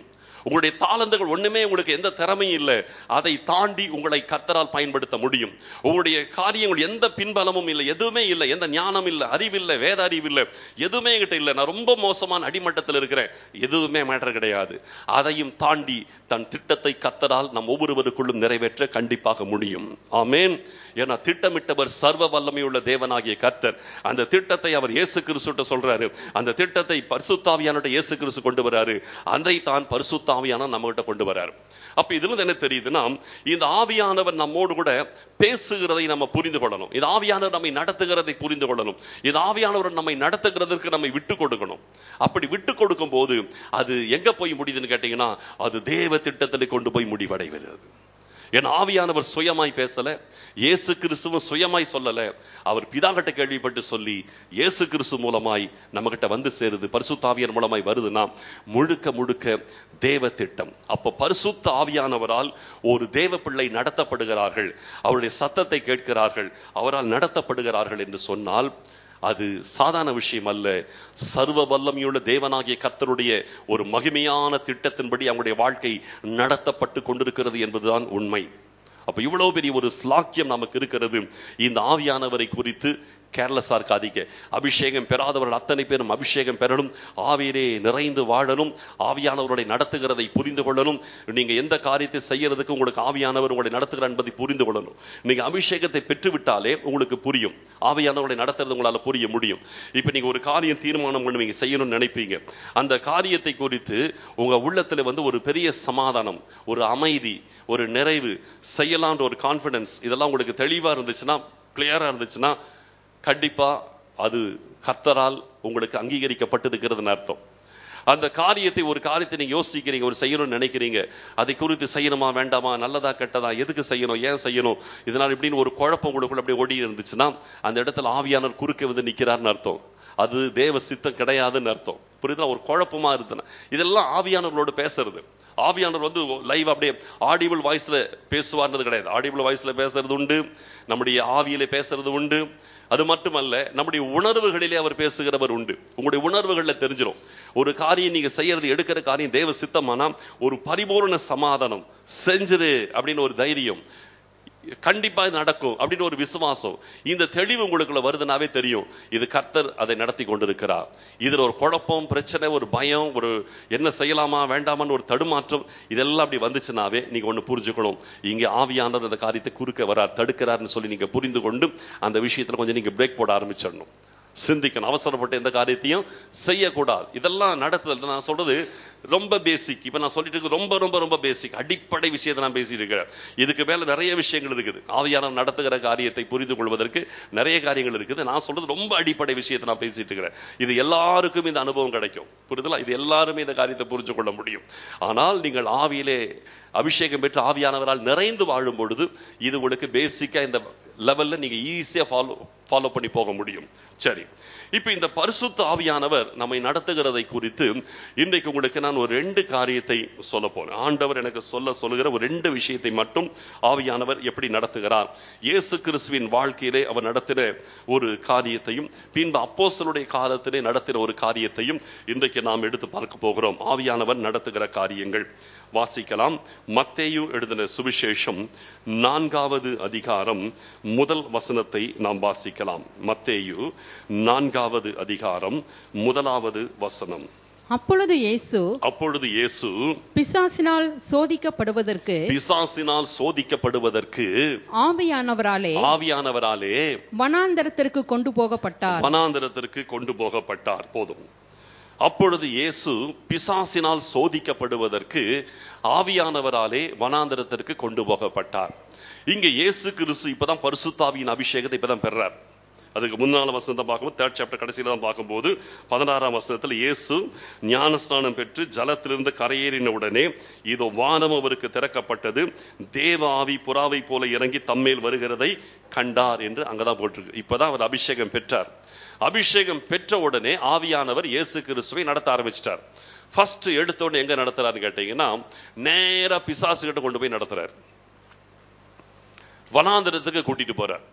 உங்களுடைய தாளந்துகள் ஒண்ணுமே உங்களுக்கு எந்த திறமையும் இல்லை அதை தாண்டி உங்களை கர்த்தரால் பயன்படுத்த முடியும் உங்களுடைய காரியங்கள் எந்த பின்பலமும் இல்லை எதுவுமே இல்லை எந்த ஞானம் இல்லை அறிவில்லை வேத அறிவில்லை எதுவுமே என்கிட்ட இல்லை நான் ரொம்ப மோசமான அடிமட்டத்தில் இருக்கிறேன் எதுவுமே மேட்டர் கிடையாது அதையும் தாண்டி தன் திட்டத்தை கர்த்தரால் நம் ஒவ்வொருவருக்குள்ளும் நிறைவேற்ற கண்டிப்பாக முடியும் ஆமென் ஏன்னா திட்டமிட்டவர் சர்வ வல்லமையுள்ள தேவனாகிய கர்த்தர் அந்த திட்டத்தை அவர் இயேசு கிறிஸ்துட்ட சொல்றாரு அந்த திட்டத்தை பரிசுத்தாவியான இயேசு கிறிஸ்து கொண்டு வராரு அதை தான் பரிசுத்தாவியான நம்ம கிட்ட கொண்டு வராரு அப்ப இதுல இருந்து என்ன தெரியுதுன்னா இந்த ஆவியானவர் நம்மோடு கூட பேசுகிறதை நம்ம புரிந்து கொள்ளணும் இது ஆவியானவர் நம்மை நடத்துகிறதை புரிந்து கொள்ளணும் இது ஆவியானவர் நம்மை நடத்துகிறதற்கு நம்மை விட்டு கொடுக்கணும் அப்படி விட்டு கொடுக்கும் போது அது எங்க போய் முடியுதுன்னு கேட்டீங்கன்னா அது தேவ திட்டத்தில் கொண்டு போய் முடிவடைகிறது என் ஆவியானவர் சுயமாய் பேசல இயேசு கிறிஸ்துவும் சுயமாய் சொல்லல அவர் பிதாகிட்ட கேள்விப்பட்டு சொல்லி இயேசு கிறிஸ்து மூலமாய் நம்மகிட்ட வந்து சேருது பரிசுத்த மூலமாய் வருதுன்னா முழுக்க முழுக்க தேவ திட்டம் அப்ப பரிசுத்த ஆவியானவரால் ஒரு தேவ பிள்ளை நடத்தப்படுகிறார்கள் அவருடைய சத்தத்தை கேட்கிறார்கள் அவரால் நடத்தப்படுகிறார்கள் என்று சொன்னால் அது சாதாரண விஷயம் அல்ல சர்வ வல்லமையுள்ள தேவனாகிய கர்த்தருடைய ஒரு மகிமையான திட்டத்தின்படி அவங்களுடைய வாழ்க்கை நடத்தப்பட்டு கொண்டிருக்கிறது என்பதுதான் உண்மை அப்ப இவ்வளவு பெரிய ஒரு ஸ்லாக்கியம் நமக்கு இருக்கிறது இந்த ஆவியானவரை குறித்து கேர்லஸா இருக்காதீங்க அபிஷேகம் பெறாதவர்கள் அத்தனை பேரும் அபிஷேகம் பெறணும் ஆவியிலே நிறைந்து வாழணும் ஆவியானவர்களை நடத்துகிறதை புரிந்து கொள்ளணும் நீங்க எந்த காரியத்தை செய்யறதுக்கு உங்களுக்கு ஆவியானவர் உங்களை நடத்துகிறார் என்பதை புரிந்து கொள்ளணும் நீங்க அபிஷேகத்தை பெற்றுவிட்டாலே உங்களுக்கு புரியும் ஆவியானவர்களை நடத்துறது உங்களால புரிய முடியும் இப்ப நீங்க ஒரு காரியம் தீர்மானம் பண்ணுவீங்க செய்யணும்னு நினைப்பீங்க அந்த காரியத்தை குறித்து உங்க உள்ளத்துல வந்து ஒரு பெரிய சமாதானம் ஒரு அமைதி ஒரு நிறைவு செய்யலான்ற ஒரு கான்பிடன்ஸ் இதெல்லாம் உங்களுக்கு தெளிவா இருந்துச்சுன்னா கிளியரா இருந்துச்சுன்னா கண்டிப்பா அது கர்த்தரால் உங்களுக்கு அங்கீகரிக்கப்பட்டிருக்கிறதுன்னு அர்த்தம் அந்த காரியத்தை ஒரு காரியத்தை நீங்க யோசிக்கிறீங்க ஒரு செய்யணும்னு நினைக்கிறீங்க அதை குறித்து செய்யணுமா வேண்டாமா நல்லதா கெட்டதா எதுக்கு செய்யணும் ஏன் செய்யணும் இதனால் இப்படின்னு ஒரு குழப்பம் உங்களுக்குள்ள அப்படியே ஓடி இருந்துச்சுன்னா அந்த இடத்துல ஆவியானவர் குறுக்க வந்து நிக்கிறார்னு அர்த்தம் அது தேவ சித்தம் கிடையாதுன்னு அர்த்தம் புரியுதா ஒரு குழப்பமா இருக்குன்னா இதெல்லாம் ஆவியானவர்களோடு பேசுறது ஆவியானவர் வந்து லைவ் அப்படியே ஆடிபிள் வாய்ஸ்ல பேசுவார்ன்றது கிடையாது ஆடிபிள் வாய்ஸ்ல பேசுறது உண்டு நம்முடைய ஆவியில பேசுறது உண்டு அது மட்டுமல்ல நம்முடைய உணர்வுகளிலே அவர் பேசுகிறவர் உண்டு உங்களுடைய உணர்வுகளில் தெரிஞ்சிடும் ஒரு காரியம் நீங்க செய்யறது எடுக்கிற காரியம் தேவ சித்தமானா ஒரு பரிபூர்ண சமாதானம் செஞ்சிரு அப்படின்னு ஒரு தைரியம் கண்டிப்பா இது நடக்கும் அப்படின்னு ஒரு விசுவாசம் இந்த தெளிவு உங்களுக்குள்ள வருதுனாவே தெரியும் இது கர்த்தர் அதை நடத்தி கொண்டிருக்கிறார் இதுல ஒரு குழப்பம் பிரச்சனை ஒரு பயம் ஒரு என்ன செய்யலாமா வேண்டாமான்னு ஒரு தடுமாற்றம் இதெல்லாம் அப்படி வந்துச்சுனாவே நீங்க ஒண்ணு புரிஞ்சுக்கணும் இங்க ஆவியானவர் அந்த காரியத்தை குறுக்க வரார் தடுக்கிறார்னு சொல்லி நீங்க புரிந்து கொண்டு அந்த விஷயத்துல கொஞ்சம் நீங்க பிரேக் போட ஆரம்பிச்சிடணும் சிந்திக்கணும் அவசரப்பட்டு எந்த காரியத்தையும் செய்யக்கூடாது இதெல்லாம் நடத்துதல் நான் சொல்றது ரொம்ப பேசிக் இப்ப நான் சொல்லிட்டு இருக்கு ரொம்ப ரொம்ப ரொம்ப பேசிக் அடிப்படை விஷயத்தை நான் பேசிட்டு இருக்கிறேன் இதுக்கு மேல நிறைய விஷயங்கள் இருக்குது ஆவியானவர் நடத்துகிற காரியத்தை புரிந்து கொள்வதற்கு நிறைய காரியங்கள் இருக்குது நான் சொல்றது ரொம்ப அடிப்படை விஷயத்தை நான் பேசிட்டு இருக்கிறேன் இது எல்லாருக்கும் இந்த அனுபவம் கிடைக்கும் புரிதலா இது எல்லாருமே இந்த காரியத்தை புரிஞ்சு கொள்ள முடியும் ஆனால் நீங்கள் ஆவியிலே அபிஷேகம் பெற்று ஆவியானவரால் நிறைந்து வாழும் பொழுது இது உங்களுக்கு பேசிக்கா இந்த லெவல்ல நீங்க ஈஸியா ஃபாலோ ஃபாலோ பண்ணி போக முடியும் சரி இப்ப இந்த பரிசுத்த ஆவியானவர் நம்மை நடத்துகிறதை குறித்து இன்றைக்கு உங்களுக்கு நான் ஒரு ரெண்டு காரியத்தை சொல்ல போறேன் ஆண்டவர் எனக்கு சொல்ல சொல்லுகிற ஒரு ரெண்டு விஷயத்தை மட்டும் ஆவியானவர் எப்படி நடத்துகிறார் இயேசு கிறிஸ்துவின் வாழ்க்கையிலே அவர் நடத்தின ஒரு காரியத்தையும் பின்பு அப்போஸ்தலருடைய காலத்திலே நடத்தின ஒரு காரியத்தையும் இன்றைக்கு நாம் எடுத்து பார்க்க போகிறோம் ஆவியானவர் நடத்துகிற காரியங்கள் வாசிக்கலாம் மத்தேயு எழுதின சுவிசேஷம் நான்காவது அதிகாரம் முதல் வசனத்தை நாம் வாசிக்கலாம் மத்தேயு நான்காவது அதிகாரம் முதலாவது வசனம் அப்பொழுது இயேசு அப்பொழுது இயேசு பிசாசினால் சோதிக்கப்படுவதற்கு பிசாசினால் சோதிக்கப்படுவதற்கு ஆவியானவராலே ஆவியானவராலே வனாந்தரத்திற்கு கொண்டு போகப்பட்டார் வனாந்தரத்திற்கு கொண்டு போகப்பட்டார் போதும் அப்பொழுது இயேசு பிசாசினால் சோதிக்கப்படுவதற்கு ஆவியானவராலே வனாந்தரத்திற்கு கொண்டு போகப்பட்டார் இங்க இயேசு கிறிஸ்து இப்பதான் பரிசுத்தாவியின் அபிஷேகத்தை இப்பதான் பெறார் அதுக்கு முன்னால வசனத்தை பார்க்கும்போது தேர்ட் சாப்டர் கடைசியில தான் பார்க்கும்போது பதினாறாம் வசனத்தில் இயேசு ஞானஸ்நானம் பெற்று ஜலத்திலிருந்து கரையேறின உடனே இதோ வானம் அவருக்கு திறக்கப்பட்டது தேவ ஆவி புறாவை போல இறங்கி தம்மேல் வருகிறதை கண்டார் என்று அங்கதான் போட்டிருக்கு இப்பதான் அவர் அபிஷேகம் பெற்றார் அபிஷேகம் பெற்ற உடனே ஆவியானவர் இயேசு கிறிஸ்துவை நடத்த ஆரம்பிச்சிட்டார் ஃபர்ஸ்ட் எடுத்த உடனே எங்க நடத்துறாருன்னு கேட்டீங்கன்னா நேரா பிசாசு கிட்ட கொண்டு போய் நடத்துறாரு வனாந்திரத்துக்கு கூட்டிட்டு போறார்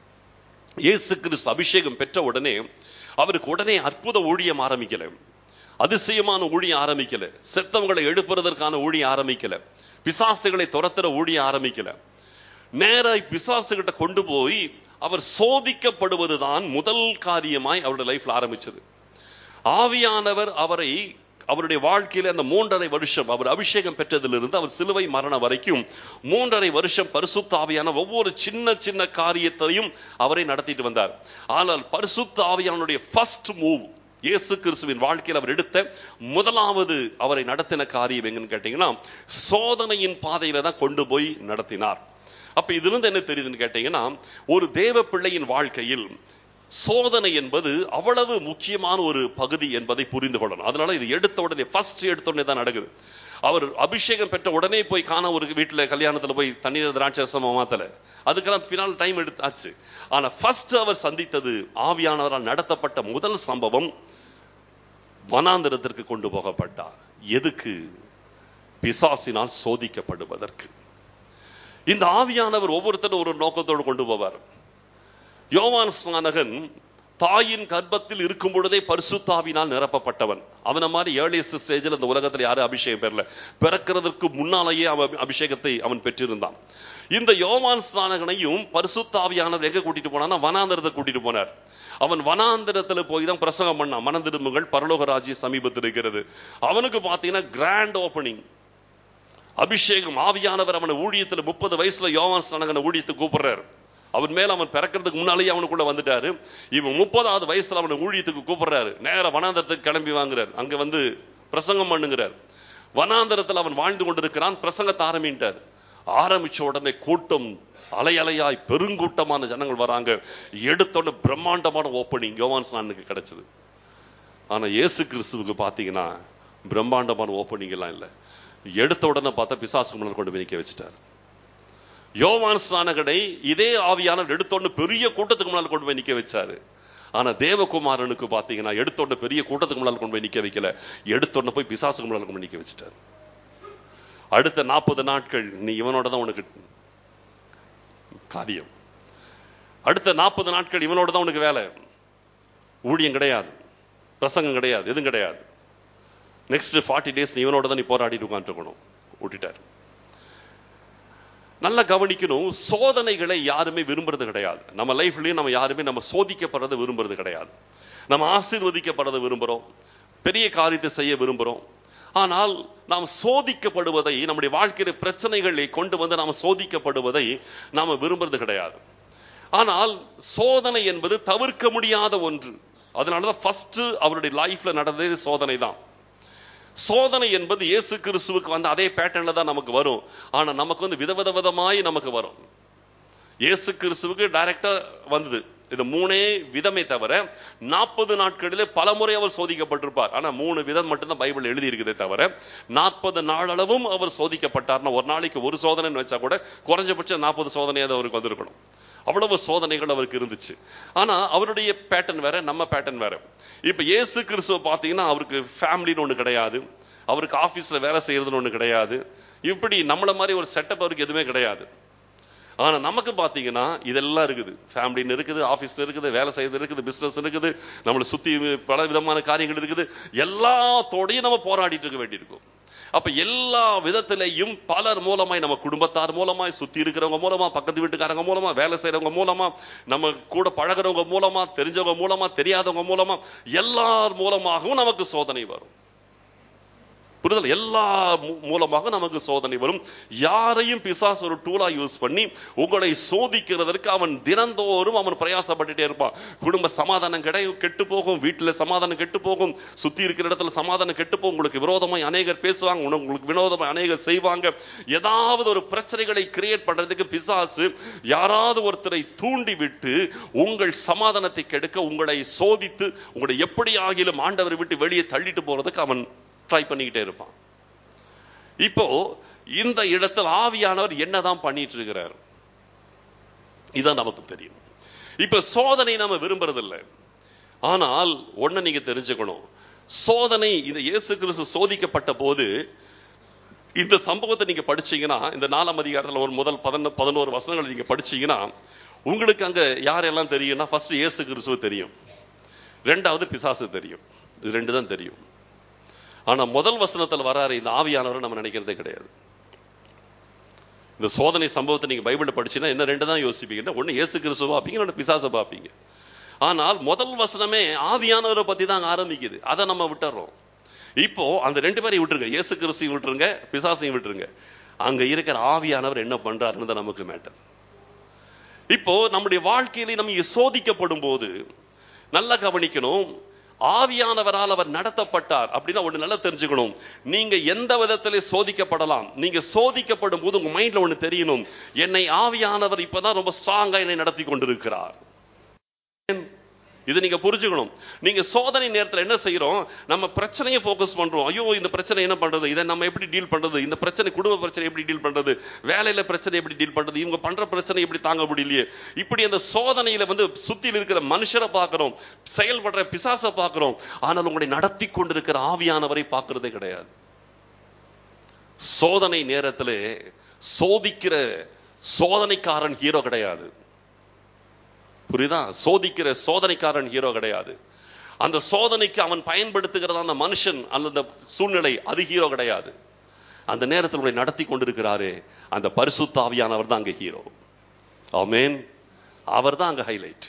இயேசு கிறிஸ்து அபிஷேகம் பெற்ற உடனே அவருக்கு உடனே அற்புத ஊழியம் ஆரம்பிக்கல அதிசயமான ஊழியம் ஆரம்பிக்கல செத்தவங்களை எழுப்புறதற்கான ஊழியம் ஆரம்பிக்கல பிசாசுகளை துரத்துற ஊழியம் ஆரம்பிக்கல நேராய் பிசாசுகிட்ட கொண்டு போய் அவர் சோதிக்கப்படுவதுதான் முதல் காரியமாய் அவருடைய லைஃப்ல ஆரம்பிச்சது ஆவியானவர் அவரை அவருடைய வாழ்க்கையில அந்த மூன்றரை வருஷம் அவர் அபிஷேகம் பெற்றதிலிருந்து அவர் சிலுவை மரணம் வரைக்கும் மூன்றரை வருஷம் பரிசுத்த ஆவியான ஒவ்வொரு சின்ன சின்ன காரியத்தையும் அவரை நடத்திட்டு வந்தார் ஆனால் பரிசுத்த ஆவியானுடைய ஃபர்ஸ்ட் மூவ் இயேசு கிறிஸ்துவின் வாழ்க்கையில் அவர் எடுத்த முதலாவது அவரை நடத்தின காரியம் எங்கன்னு கேட்டீங்கன்னா சோதனையின் பாதையில தான் கொண்டு போய் நடத்தினார் அப்ப இதுல இருந்து என்ன தெரியுதுன்னு கேட்டீங்கன்னா ஒரு தேவ பிள்ளையின் வாழ்க்கையில் சோதனை என்பது அவ்வளவு முக்கியமான ஒரு பகுதி என்பதை புரிந்து கொள்ளணும் அதனால இது எடுத்த உடனே ஃபர்ஸ்ட் எடுத்த உடனே தான் நடக்குது அவர் அபிஷேகம் பெற்ற உடனே போய் காண ஒரு வீட்டுல கல்யாணத்துல போய் தண்ணீர் திராட்சரசமா மாத்தல அதுக்கெல்லாம் பின்னால் டைம் எடுத்தாச்சு ஆனா ஃபர்ஸ்ட் அவர் சந்தித்தது ஆவியானவரால் நடத்தப்பட்ட முதல் சம்பவம் வனாந்திரத்திற்கு கொண்டு போகப்பட்டார் எதுக்கு பிசாசினால் சோதிக்கப்படுவதற்கு இந்த ஆவியானவர் ஒவ்வொருத்தரும் ஒரு நோக்கத்தோடு கொண்டு போவார் யோவான் ஸ்நானகன் தாயின் கர்ப்பத்தில் இருக்கும் பொழுதே பரிசுத்தாவினால் நிரப்பப்பட்டவன் அவன மாதிரி ஏர்லியஸ்ட் ஸ்டேஜில் இந்த உலகத்தில் யாரும் அபிஷேகம் பெறல பிறக்கிறதுக்கு முன்னாலேயே அவன் அபிஷேகத்தை அவன் பெற்றிருந்தான் இந்த யோவான் ஸ்நானகனையும் பரிசுத்தாவியானவர் எங்க கூட்டிட்டு போனான்னா வனாந்திரத்தை கூட்டிட்டு போனார் அவன் வனாந்திரத்துல போய் தான் பிரசங்கம் பண்ணான் மனந்திரும்புகள் பரலோக ராஜ்ய சமீபத்தில் இருக்கிறது அவனுக்கு பாத்தீங்கன்னா கிராண்ட் ஓபனிங் அபிஷேகம் ஆவியானவர் அவனை ஊழியத்துல முப்பது வயசுல யோவான் ஸ்நானகனை ஊழியத்துக்கு கூப்பிடுறாரு அவன் மேல அவன் பிறக்கிறதுக்கு முன்னாலேயே அவனுக்குள்ள வந்துட்டாரு இவன் முப்பதாவது வயசுல அவனை ஊழியத்துக்கு கூப்பிடுறாரு நேர வனாந்தரத்துக்கு கிளம்பி வாங்குறார் அங்க வந்து பிரசங்கம் பண்ணுங்கிறார் வனாந்தரத்தில் அவன் வாழ்ந்து கொண்டிருக்கிறான் பிரசங்கத்தை ஆரம்பிட்டார் ஆரம்பிச்ச உடனே கூட்டம் அலை அலையாய் பெருங்கூட்டமான ஜனங்கள் வராங்க எடுத்தோட பிரம்மாண்டமான ஓப்பனிங் யோவான் ஸ்நானுக்கு கிடைச்சது ஆனா இயேசு கிறிஸ்துவுக்கு பாத்தீங்கன்னா பிரம்மாண்டமான ஓப்பனிங் எல்லாம் இல்லை எடுத்த உடனே பார்த்தா பிசாசு முன்னால் கொண்டு போய் நிக்க வச்சுட்டார் யோவான் ஸ்நானகனை இதே ஆவியானவர் எடுத்தோன்னு பெரிய கூட்டத்துக்கு முன்னால் கொண்டு போய் நிக்க வச்சாரு ஆனா தேவகுமாரனுக்கு பாத்தீங்கன்னா எடுத்தோன்னு பெரிய கூட்டத்துக்கு முன்னால் கொண்டு போய் நிக்க வைக்கல எடுத்தோன்னு போய் பிசாசுக்கு முன்னால் கொண்டு போய் நிக்க வச்சுட்டாரு அடுத்த நாற்பது நாட்கள் நீ இவனோட தான் உனக்கு காரியம் அடுத்த நாற்பது நாட்கள் இவனோட தான் உனக்கு வேலை ஊழியம் கிடையாது பிரசங்கம் கிடையாது எதுவும் கிடையாது நெக்ஸ்ட் ஃபார்ட்டி டேஸ் நீ இவனோட தான் நீ போராடிட்டு உட்காந்துருக்கணும் விட்டுட்டார் நல்லா கவனிக்கணும் சோதனைகளை யாருமே விரும்புறது கிடையாது நம்ம லைஃப்லயும் நம்ம யாருமே நம்ம சோதிக்கப்படுறதை விரும்புறது கிடையாது நம்ம ஆசீர்வதிக்கப்படுறதை விரும்புறோம் பெரிய காரியத்தை செய்ய விரும்புறோம் ஆனால் நாம் சோதிக்கப்படுவதை நம்முடைய வாழ்க்கையில பிரச்சனைகளை கொண்டு வந்து நாம் சோதிக்கப்படுவதை நாம விரும்புறது கிடையாது ஆனால் சோதனை என்பது தவிர்க்க முடியாத ஒன்று அதனாலதான் ஃபர்ஸ்ட் அவருடைய லைஃப்ல நடந்தது சோதனை தான் சோதனை என்பது இயேசு கிறிஸ்துவுக்கு வந்து அதே பேட்டர்ன்ல தான் நமக்கு வரும் ஆனா நமக்கு வந்து விதவித விதமாய் நமக்கு வரும் இயேசு கிறிஸ்துவுக்கு டைரக்டா வந்தது இது மூணே விதமே தவிர நாற்பது நாட்களிலே பல முறை அவர் சோதிக்கப்பட்டிருப்பார் ஆனா மூணு விதம் மட்டும்தான் பைபிள் எழுதி இருக்குதே தவிர நாற்பது நாளளவும் அவர் சோதிக்கப்பட்டார்னா ஒரு நாளைக்கு ஒரு சோதனைன்னு வச்சா கூட குறைஞ்சபட்சம் நாற்பது சோதனையாவது அவருக்கு வந்திருக்கணும் அவ்வளவு சோதனைகள் அவருக்கு இருந்துச்சு ஆனா அவருடைய பேட்டர்ன் வேற நம்ம பேட்டர்ன் வேற இப்ப இயேசு கிறிஸ்துவ பாத்தீங்கன்னா அவருக்கு ஃபேமிலின்னு ஒண்ணு கிடையாது அவருக்கு ஆபீஸ்ல வேலை செய்யறதுன்னு ஒண்ணு கிடையாது இப்படி நம்மள மாதிரி ஒரு செட்டப் அவருக்கு எதுவுமே கிடையாது ஆனா நமக்கு பாத்தீங்கன்னா இதெல்லாம் இருக்குது ஃபேமிலின்னு இருக்குது ஆபீஸ்ல இருக்குது வேலை செய்யறது இருக்குது பிசினஸ் இருக்குது நம்மளை சுத்தி பல விதமான காரியங்கள் இருக்குது எல்லாத்தோடையும் நம்ம போராடிட்டு இருக்க வேண்டியிருக்கும் அப்ப எல்லா விதத்திலையும் பலர் மூலமாய் நம்ம குடும்பத்தார் மூலமாய் சுத்தி இருக்கிறவங்க மூலமா பக்கத்து வீட்டுக்காரங்க மூலமா வேலை செய்யறவங்க மூலமா நம்ம கூட பழகிறவங்க மூலமா தெரிஞ்சவங்க மூலமா தெரியாதவங்க மூலமா எல்லார் மூலமாகவும் நமக்கு சோதனை வரும் புரிதல் எல்லா மூலமாக நமக்கு சோதனை வரும் யாரையும் பிசாஸ் ஒரு டூலா யூஸ் பண்ணி உங்களை சோதிக்கிறதற்கு அவன் தினந்தோறும் அவன் பிரயாசப்பட்டுட்டே இருப்பான் குடும்ப சமாதானம் கிடை கெட்டு போகும் வீட்டுல சமாதானம் கெட்டு போகும் சுத்தி இருக்கிற இடத்துல சமாதானம் கெட்டு போகும் உங்களுக்கு விரோதமாய் அநேகர் பேசுவாங்க உங்களுக்கு வினோதமாய் அநேகர் செய்வாங்க ஏதாவது ஒரு பிரச்சனைகளை கிரியேட் பண்றதுக்கு பிசாசு யாராவது ஒருத்தரை தூண்டி விட்டு உங்கள் சமாதானத்தை கெடுக்க உங்களை சோதித்து உங்களை எப்படி ஆகிலும் ஆண்டவரை விட்டு வெளியே தள்ளிட்டு போறதுக்கு அவன் ட்ரை பண்ணிக்கிட்டே இருப்பான் இப்போ இந்த இடத்தில் ஆவியானவர் என்னதான் பண்ணிட்டு இருக்கிறார் இதான் நமக்கு தெரியும் இப்ப சோதனை நம்ம விரும்புறதில்லை ஆனால் ஒண்ணு நீங்க தெரிஞ்சுக்கணும் சோதனை இந்த இயேசு கிறிஸ்து சோதிக்கப்பட்ட போது இந்த சம்பவத்தை நீங்க படிச்சீங்கன்னா இந்த நாலாம் அதிகாரத்துல ஒரு முதல் பதினொ பதினோரு வசனங்கள் நீங்க படிச்சீங்கன்னா உங்களுக்கு அங்க யாரெல்லாம் தெரியும்னா ஃபர்ஸ்ட் இயேசு கிறிஸ்துவ தெரியும் ரெண்டாவது பிசாசு தெரியும் இது ரெண்டு தான் தெரியும் ஆனா முதல் வசனத்துல வராரு இந்த ஆவியானவர் நம்ம நினைக்கிறதே கிடையாது இந்த சோதனை சம்பவத்தை நீங்க பைபிள்ல படிச்சீங்கன்னா என்ன ரெண்டு தான் யோசிப்பீங்க ஒண்ணு இயேசு கிறிஸ்துவ பார்ப்பீங்க இன்னொன்னு பிசாசை பார்ப்பீங்க ஆனால் முதல் வசனமே ஆவியானவரை பத்தி தான் ஆரம்பிக்குது அதை நம்ம விட்டுறோம் இப்போ அந்த ரெண்டு பேரையும் விட்டுருங்க இயேசு கிறிஸ்தையும் விட்டுருங்க பிசாசையும் விட்டுருங்க அங்க இருக்கிற ஆவியானவர் என்ன பண்றாருன்னு தான் நமக்கு மேட்டர் இப்போ நம்முடைய வாழ்க்கையில நம்ம இங்க சோதிக்கப்படும் போது நல்லா கவனிக்கணும் ஆவியானவரால் அவர் நடத்தப்பட்டார் அப்படின்னா ஒண்ணு நல்லா தெரிஞ்சுக்கணும் நீங்க எந்த விதத்திலே சோதிக்கப்படலாம் நீங்க சோதிக்கப்படும் போது உங்க மைண்ட்ல ஒண்ணு தெரியணும் என்னை ஆவியானவர் இப்பதான் ரொம்ப ஸ்ட்ராங்கா என்னை நடத்தி கொண்டிருக்கிறார் இது நீங்க புரிஞ்சுக்கணும் நீங்க சோதனை நேரத்துல என்ன செய்யறோம் நம்ம பிரச்சனையை ஃபோக்கஸ் பண்றோம் ஐயோ இந்த பிரச்சனை என்ன பண்றது இதை நம்ம எப்படி டீல் பண்றது இந்த பிரச்சனை குடும்ப பிரச்சனை எப்படி டீல் பண்றது வேலையில பிரச்சனை எப்படி டீல் பண்றது இவங்க பண்ற பிரச்சனை எப்படி தாங்க முடியலையே இப்படி அந்த சோதனையில வந்து சுத்தியில் இருக்கிற மனுஷரை பார்க்கிறோம் செயல்படுற பிசாசை பார்க்கிறோம் ஆனால் உங்களை நடத்தி கொண்டிருக்கிற ஆவியானவரை பார்க்கறதே கிடையாது சோதனை நேரத்திலே சோதிக்கிற சோதனைக்காரன் ஹீரோ கிடையாது புரியுதா சோதிக்கிற சோதனைக்காரன் ஹீரோ கிடையாது அந்த சோதனைக்கு அவன் பயன்படுத்துகிறத அந்த மனுஷன் அல்லது அந்த சூழ்நிலை அது ஹீரோ கிடையாது அந்த நேரத்தில் உங்களை நடத்தி கொண்டிருக்கிறாரே அந்த பரிசுத்தாவியானவர் தான் அங்க ஹீரோ ஆமேன் அவர் தான் அங்க ஹைலைட்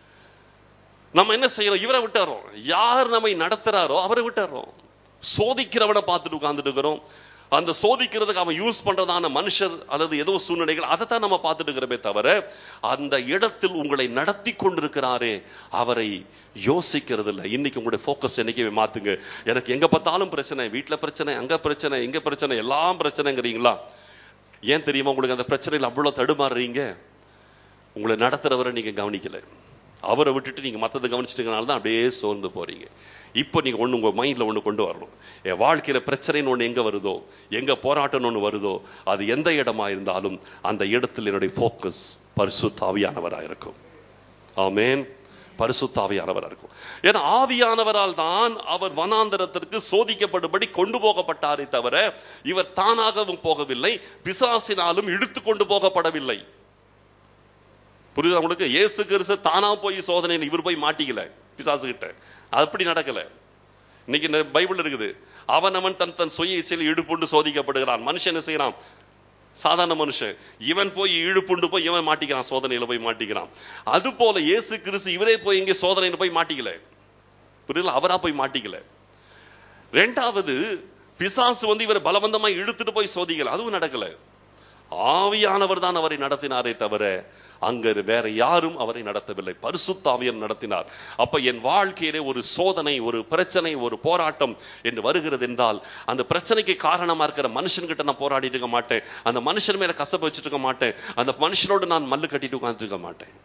நம்ம என்ன செய்யறோம் இவரை விட்டுறோம் யார் நம்மை நடத்துறாரோ அவரை விட்டுறோம் சோதிக்கிறவனை பார்த்துட்டு உட்கார்ந்துட்டு இருக்கிறோம் அந்த சோதிக்கிறதுக்கு அவன் யூஸ் பண்றதான மனுஷர் அல்லது ஏதோ சூழ்நிலைகள் அதை தான் நம்ம பார்த்துட்டு இருக்கிறோமே தவிர அந்த இடத்தில் உங்களை நடத்தி கொண்டிருக்கிறாரே அவரை யோசிக்கிறது இல்லை இன்னைக்கு உங்களுடைய ஃபோக்கஸ் என்னைக்குமே மாத்துங்க எனக்கு எங்க பார்த்தாலும் பிரச்சனை வீட்டுல பிரச்சனை அங்க பிரச்சனை இங்க பிரச்சனை எல்லாம் பிரச்சனைங்கிறீங்களா ஏன் தெரியுமா உங்களுக்கு அந்த பிரச்சனையில் அவ்வளவு தடுமாறுறீங்க உங்களை நடத்துறவரை நீங்க கவனிக்கல அவரை விட்டுட்டு நீங்க மத்ததை கவனிச்சிட்டனால தான் அப்படியே சோர்ந்து போறீங்க இப்போ நீங்க ஒண்ணு உங்க மைண்ட்ல ஒண்ணு கொண்டு வரணும் என் வாழ்க்கையில பிரச்சனைன்னு ஒண்ணு எங்க வருதோ எங்க போராட்டம்னு ஒண்ணு வருதோ அது எந்த இடமா இருந்தாலும் அந்த இடத்தில் என்னுடைய ஃபோக்கஸ் பரிசுத்தாவியானவரா இருக்கும் ஆமேன் பரிசுத்தாவியானவரா இருக்கும் ஏன்னா ஆவியானவரால் தான் அவர் வனாந்தரத்திற்கு சோதிக்கப்படும்படி கொண்டு போகப்பட்டாரே தவிர இவர் தானாகவும் போகவில்லை பிசாசினாலும் இழுத்து கொண்டு போகப்படவில்லை புரியுதா உங்களுக்கு இயேசு கிறிஸ்து தானா போய் சோதனையில் இவர் போய் மாட்டிக்கல பிசாசு கிட்ட அப்படி நடக்கல இன்னைக்கு இந்த பைபிள் இருக்குது அவன் அவன் தன் தன் சுய இச்சையில் ஈடுபுண்டு சோதிக்கப்படுகிறான் மனுஷன் என்ன செய்யறான் சாதாரண மனுஷன் இவன் போய் ஈடுபுண்டு போய் இவன் மாட்டிக்கிறான் சோதனையில போய் மாட்டிக்கிறான் அது போல இயேசு கிறிஸ்து இவரே போய் இங்கே சோதனையில போய் மாட்டிக்கல புரியல அவரா போய் மாட்டிக்கல ரெண்டாவது பிசாசு வந்து இவரை பலவந்தமா இழுத்துட்டு போய் சோதிக்கல அதுவும் நடக்கல ஆவியானவர் தான் அவரை நடத்தினாரே தவிர அங்க வேற யாரும் அவரை நடத்தவில்லை பரிசுத்தாவியன் நடத்தினார் அப்ப என் வாழ்க்கையிலே ஒரு சோதனை ஒரு பிரச்சனை ஒரு போராட்டம் என்று வருகிறது என்றால் அந்த பிரச்சனைக்கு காரணமா இருக்கிற மனுஷன்கிட்ட நான் போராடிட்டு இருக்க மாட்டேன் அந்த மனுஷன் மேல கசப்பு வச்சுட்டு இருக்க மாட்டேன் அந்த மனுஷனோடு நான் மல்லு கட்டிட்டு உட்கார்ந்து இருக்க மாட்டேன்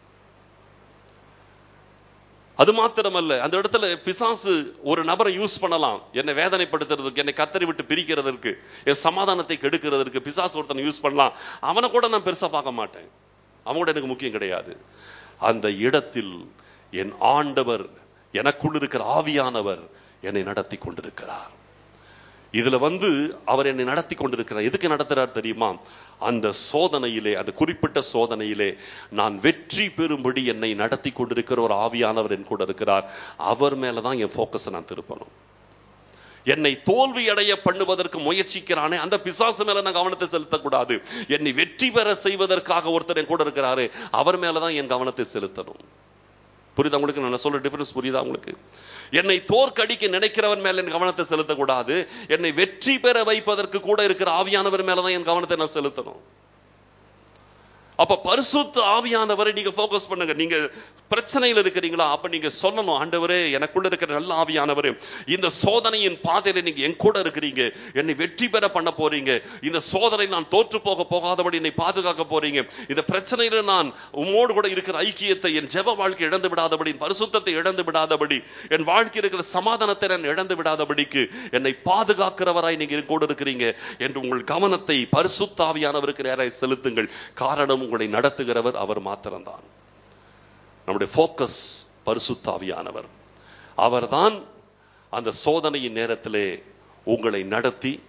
அது மாத்திரமல்ல அந்த இடத்துல பிசாசு ஒரு நபரை யூஸ் பண்ணலாம் என்னை வேதனைப்படுத்துறதுக்கு என்னை கத்தரி விட்டு பிரிக்கிறதற்கு என் சமாதானத்தை கெடுக்கிறதற்கு பிசாசு ஒருத்தனை யூஸ் பண்ணலாம் அவனை கூட நான் பெருசா பார்க்க மாட்டேன் அவன் கூட எனக்கு முக்கியம் கிடையாது அந்த இடத்தில் என் ஆண்டவர் எனக்குள் இருக்கிற ஆவியானவர் என்னை நடத்தி கொண்டிருக்கிறார் இதுல வந்து அவர் என்னை நடத்தி கொண்டிருக்கிறார் எதுக்கு நடத்துறார் தெரியுமா அந்த சோதனையிலே அந்த குறிப்பிட்ட சோதனையிலே நான் வெற்றி பெறும்படி என்னை நடத்தி கொண்டிருக்கிற ஒரு ஆவியானவர் என் கூட இருக்கிறார் அவர் மேலதான் என் போக்கஸை நான் திருப்பணும் என்னை தோல்வி அடைய பண்ணுவதற்கு முயற்சிக்கிறானே அந்த பிசாசு மேல நான் கவனத்தை செலுத்தக்கூடாது என்னை வெற்றி பெற செய்வதற்காக ஒருத்தர் என் கூட இருக்கிறாரு அவர் மேலதான் என் கவனத்தை செலுத்தணும் புரியுதா உங்களுக்கு நான் சொல்ற டிஃபரன்ஸ் புரியுதா உங்களுக்கு என்னை தோற்கடிக்க நினைக்கிறவன் மேல என் கவனத்தை செலுத்தக்கூடாது என்னை வெற்றி பெற வைப்பதற்கு கூட இருக்கிற ஆவியானவர் மேலதான் என் கவனத்தை நான் செலுத்தணும் அப்ப பரிசுத்த ஆவியானவரை நீங்க போக்கஸ் பண்ணுங்க நீங்க பிரச்சனையில் இருக்கிறீங்களா அப்ப நீங்க சொல்லணும் ஆண்டவரே எனக்குள்ள இருக்கிற நல்ல ஆவியானவரே இந்த சோதனையின் பாதையில நீங்க என் கூட இருக்கிறீங்க என்னை வெற்றி பெற பண்ண போறீங்க இந்த சோதனை நான் தோற்று போக போகாதபடி என்னை பாதுகாக்க போறீங்க இந்த பிரச்சனையில நான் உம்மோடு கூட இருக்கிற ஐக்கியத்தை என் ஜெப வாழ்க்கை இழந்து விடாதபடி பரிசுத்தத்தை இழந்து விடாதபடி என் வாழ்க்கை இருக்கிற சமாதானத்தை நான் இழந்து விடாதபடிக்கு என்னை பாதுகாக்கிறவராய் நீங்க என் கூட இருக்கிறீங்க என்று உங்கள் கவனத்தை பரிசுத்தாவியானவருக்கு நேராய் செலுத்துங்கள் காரணம் உங்களை நடத்துகிறவர் அவர் மாத்திரம்தான் நம்முடைய போக்கஸ் பரிசுத்தாவியானவர் அவர்தான் அந்த சோதனையின் நேரத்திலே உங்களை நடத்தி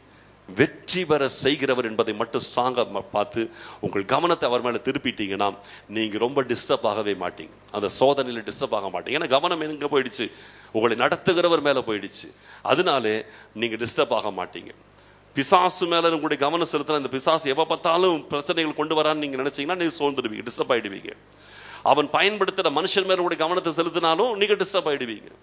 வெற்றி பெற செய்கிறவர் என்பதை மட்டும் ஸ்ட்ராங்கா பார்த்து உங்கள் கவனத்தை அவர் மேல திருப்பிட்டீங்கன்னா நீங்க ரொம்ப டிஸ்டர்ப் ஆகவே மாட்டீங்க அந்த சோதனையில டிஸ்டர்ப் ஆக மாட்டீங்க ஏன்னா கவனம் எங்க போயிடுச்சு உங்களை நடத்துகிறவர் மேல போயிடுச்சு அதனாலே நீங்க டிஸ்டர்ப் ஆக மாட்டீங்க பிசாசு மேல உங்களுடைய கவனம் செலுத்தின இந்த பிசாசு எப்ப பார்த்தாலும் பிரச்சனைகள் கொண்டு வரான்னு நீங்க நினைச்சீங்கன்னா நீங்க சோர்ந்துடுவீங்க டிஸ்டர்ப் ஆயிடுவீங்க அவன் பயன்படுத்துற மனுஷன் மேல உங்களுடைய கவனத்தை செலுத்தினாலும் நீங்க டிஸ்டர்ப் ஆயிடுவீங்க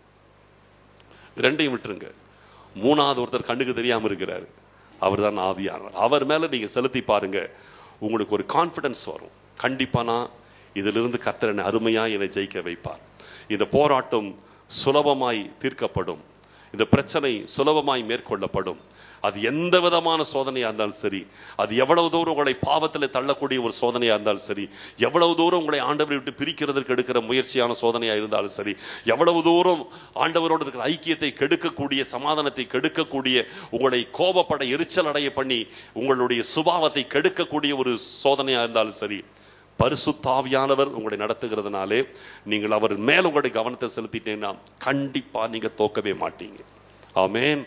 ரெண்டையும் விட்டுருங்க மூணாவது ஒருத்தர் கண்ணுக்கு தெரியாம இருக்கிறாரு அவர் தான் ஆவியானவர் அவர் மேல நீங்க செலுத்தி பாருங்க உங்களுக்கு ஒரு கான்பிடன்ஸ் வரும் கண்டிப்பா நான் இதிலிருந்து கர்த்தர் என்னை அருமையா என்னை ஜெயிக்க வைப்பார் இந்த போராட்டம் சுலபமாய் தீர்க்கப்படும் இந்த பிரச்சனை சுலபமாய் மேற்கொள்ளப்படும் அது எந்த விதமான சோதனையா இருந்தாலும் சரி அது எவ்வளவு தூரம் உங்களை பாவத்தில் தள்ளக்கூடிய ஒரு சோதனையா இருந்தாலும் சரி எவ்வளவு தூரம் உங்களை ஆண்டவரை விட்டு பிரிக்கிறதற்கு எடுக்கிற முயற்சியான சோதனையா இருந்தாலும் சரி எவ்வளவு தூரம் ஆண்டவரோடு இருக்கிற ஐக்கியத்தை கெடுக்கக்கூடிய சமாதானத்தை கெடுக்கக்கூடிய உங்களை கோபப்பட எரிச்சல் அடைய பண்ணி உங்களுடைய சுபாவத்தை கெடுக்கக்கூடிய ஒரு சோதனையா இருந்தாலும் சரி பரிசுத்தாவியானவர் உங்களை நடத்துகிறதுனாலே நீங்கள் அவர் மேல் உங்களுடைய கவனத்தை செலுத்திட்டீங்கன்னா கண்டிப்பா நீங்க தோக்கவே மாட்டீங்க ஆமென்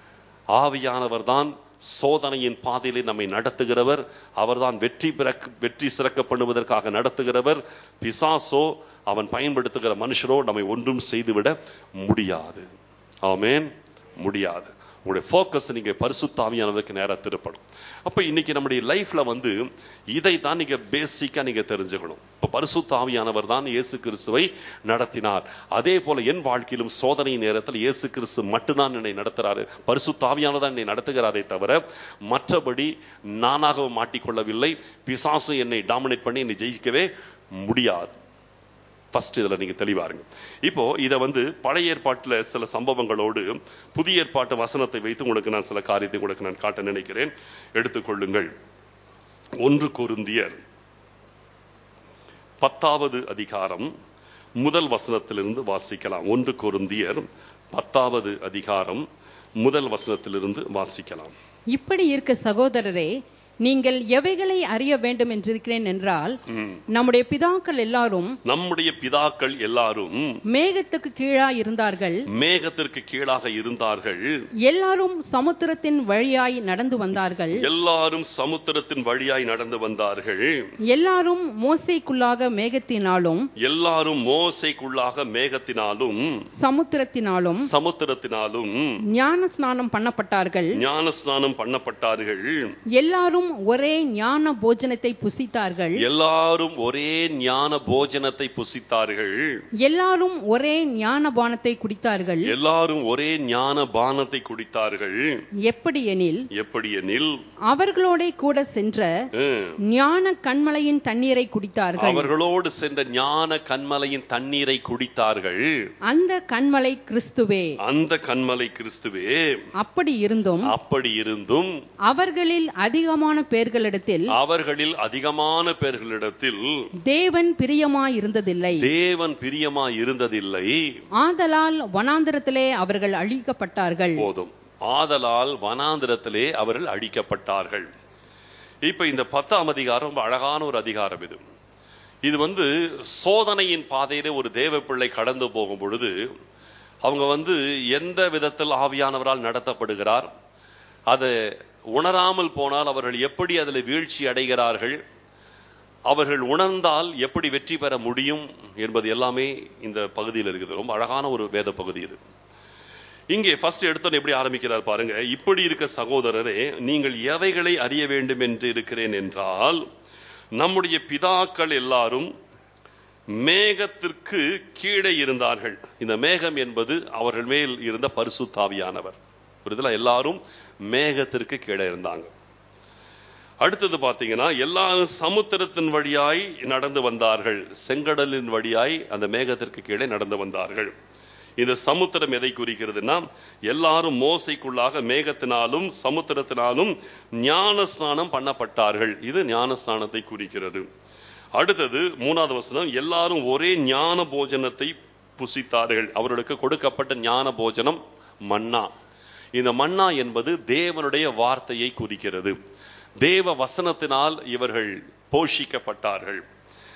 ஆவியானவர் தான் சோதனையின் பாதையிலே நம்மை நடத்துகிறவர் அவர்தான் வெற்றி பெற வெற்றி சிறக்க பண்ணுவதற்காக நடத்துகிறவர் பிசாசோ அவன் பயன்படுத்துகிற மனுஷரோ நம்மை ஒன்றும் செய்துவிட முடியாது ஆமென் முடியாது உங்களுடைய ஃபோக்கஸ் நீங்க பரிசுத்தாவியானதுக்கு நேரா திருப்பணும் அப்ப இன்னைக்கு நம்முடைய லைஃப்ல வந்து இதை தான் நீங்க பேசிக்கா நீங்க தெரிஞ்சுக்கணும் இப்ப பரிசுத்தாவியானவர் தான் இயேசு கிறிஸ்துவை நடத்தினார் அதே போல என் வாழ்க்கையிலும் சோதனை நேரத்தில் இயேசு கிறிஸ்து மட்டும்தான் என்னை நடத்துறாரு பரிசுத்தாவியானதான் என்னை நடத்துகிறாரே தவிர மற்றபடி நானாக மாட்டிக்கொள்ளவில்லை பிசாசு என்னை டாமினேட் பண்ணி என்னை ஜெயிக்கவே முடியாது ஃபர்ஸ்ட் இதுல நீங்க தெளிவா இருங்க இப்போ இதை வந்து பழைய ஏற்பாட்டுல சில சம்பவங்களோடு புதிய ஏற்பாட்டு வசனத்தை வைத்து உங்களுக்கு நான் சில காரியத்தை உங்களுக்கு நான் காட்ட நினைக்கிறேன் எடுத்துக்கொள்ளுங்கள் ஒன்று கொருந்தியர் பத்தாவது அதிகாரம் முதல் வசனத்திலிருந்து வாசிக்கலாம் ஒன்று கொருந்தியர் பத்தாவது அதிகாரம் முதல் வசனத்திலிருந்து வாசிக்கலாம் இப்படி இருக்க சகோதரரே நீங்கள் எவைகளை அறிய வேண்டும் என்றிருக்கிறேன் என்றால் ம். நம்முடைய பிதாக்கள் எல்லாரும் நம்முடைய பிதாக்கள் எல்லாரும் மேகத்துக்கு கீழா இருந்தார்கள் மேகத்திற்கு கீழாக இருந்தார்கள் எல்லாரும் சமுத்திரத்தின் வழியாய் நடந்து வந்தார்கள் எல்லாரும் சமுத்திரத்தின் வழியாய் நடந்து வந்தார்கள் எல்லாரும் மோசைக்குள்ளாக மேகத்தினாலும் எல்லாரும் மோசைக்குள்ளாக மேகத்தினாலும் சமுத்திரத்தினாலும் சமுத்திரத்தினாலும் ஞான ஸ்நானம் பண்ணப்பட்டார்கள் ஞான ஸ்நானம் பண்ணப்பட்டார்கள் எல்லாரும் ஒரே ஞான போஜனத்தை புசித்தார்கள் எல்லாரும் ஒரே ஞான போஜனத்தை புசித்தார்கள் எல்லாரும் ஒரே ஞான பானத்தை குடித்தார்கள் எல்லாரும் ஒரே ஞான பானத்தை குடித்தார்கள் எப்படி எனில் எப்படி எனில் அவர்களோட கூட சென்ற ம், ஞான கண்மலையின் தண்ணீரை குடித்தார்கள் அவர்களோடு சென்ற ஞான கண்மலையின் தண்ணீரை குடித்தார்கள் அந்த கண்மலை கிறிஸ்துவே அந்த கண்மலை கிறிஸ்துவே அப்படி இருந்தும் அப்படி இருந்தும் அவர்களில் அதிகமான பேர்களிடத்தில் அவர்களில் அதிகமான பேர்களிடத்தில் தேவன் பிரியமாயிருந்ததில்லை தேவன் பிரியமா இருந்ததில்லை ஆதலால் வனாந்திரத்திலே அவர்கள் அழிக்கப்பட்டார்கள் போதும் ஆதலால் வனாந்திரத்திலே அவர்கள் அடிக்கப்பட்டார்கள் இப்ப இந்த பத்தாம் அதிகாரம் ரொம்ப அழகான ஒரு அதிகாரம் இது இது வந்து சோதனையின் பாதையிலே ஒரு தேவ பிள்ளை கடந்து போகும் பொழுது அவங்க வந்து எந்த விதத்தில் ஆவியானவரால் நடத்தப்படுகிறார் அதை உணராமல் போனால் அவர்கள் எப்படி அதில் வீழ்ச்சி அடைகிறார்கள் அவர்கள் உணர்ந்தால் எப்படி வெற்றி பெற முடியும் என்பது எல்லாமே இந்த பகுதியில் இருக்குது ரொம்ப அழகான ஒரு வேத பகுதி இது இங்கே ஃபர்ஸ்ட் எடுத்தோன்னு எப்படி ஆரம்பிக்கிறார் பாருங்க இப்படி இருக்க சகோதரரே நீங்கள் எவைகளை அறிய வேண்டும் என்று இருக்கிறேன் என்றால் நம்முடைய பிதாக்கள் எல்லாரும் மேகத்திற்கு கீழே இருந்தார்கள் இந்த மேகம் என்பது அவர்கள் மேல் இருந்த பரிசுத்தாவியானவர் புரியுதுல எல்லாரும் மேகத்திற்கு கீழே இருந்தாங்க அடுத்தது பாத்தீங்கன்னா எல்லாரும் சமுத்திரத்தின் வழியாய் நடந்து வந்தார்கள் செங்கடலின் வழியாய் அந்த மேகத்திற்கு கீழே நடந்து வந்தார்கள் இந்த சமுத்திரம் எதை குறிக்கிறதுனா எல்லாரும் மோசைக்குள்ளாக மேகத்தினாலும் சமுத்திரத்தினாலும் ஞான ஸ்நானம் பண்ணப்பட்டார்கள் இது ஞான ஸ்நானத்தை குறிக்கிறது அடுத்தது மூணாவது வசனம் எல்லாரும் ஒரே ஞான போஜனத்தை புசித்தார்கள் அவர்களுக்கு கொடுக்கப்பட்ட ஞான போஜனம் மன்னா இந்த மன்னா என்பது தேவனுடைய வார்த்தையை குறிக்கிறது தேவ வசனத்தினால் இவர்கள் போஷிக்கப்பட்டார்கள்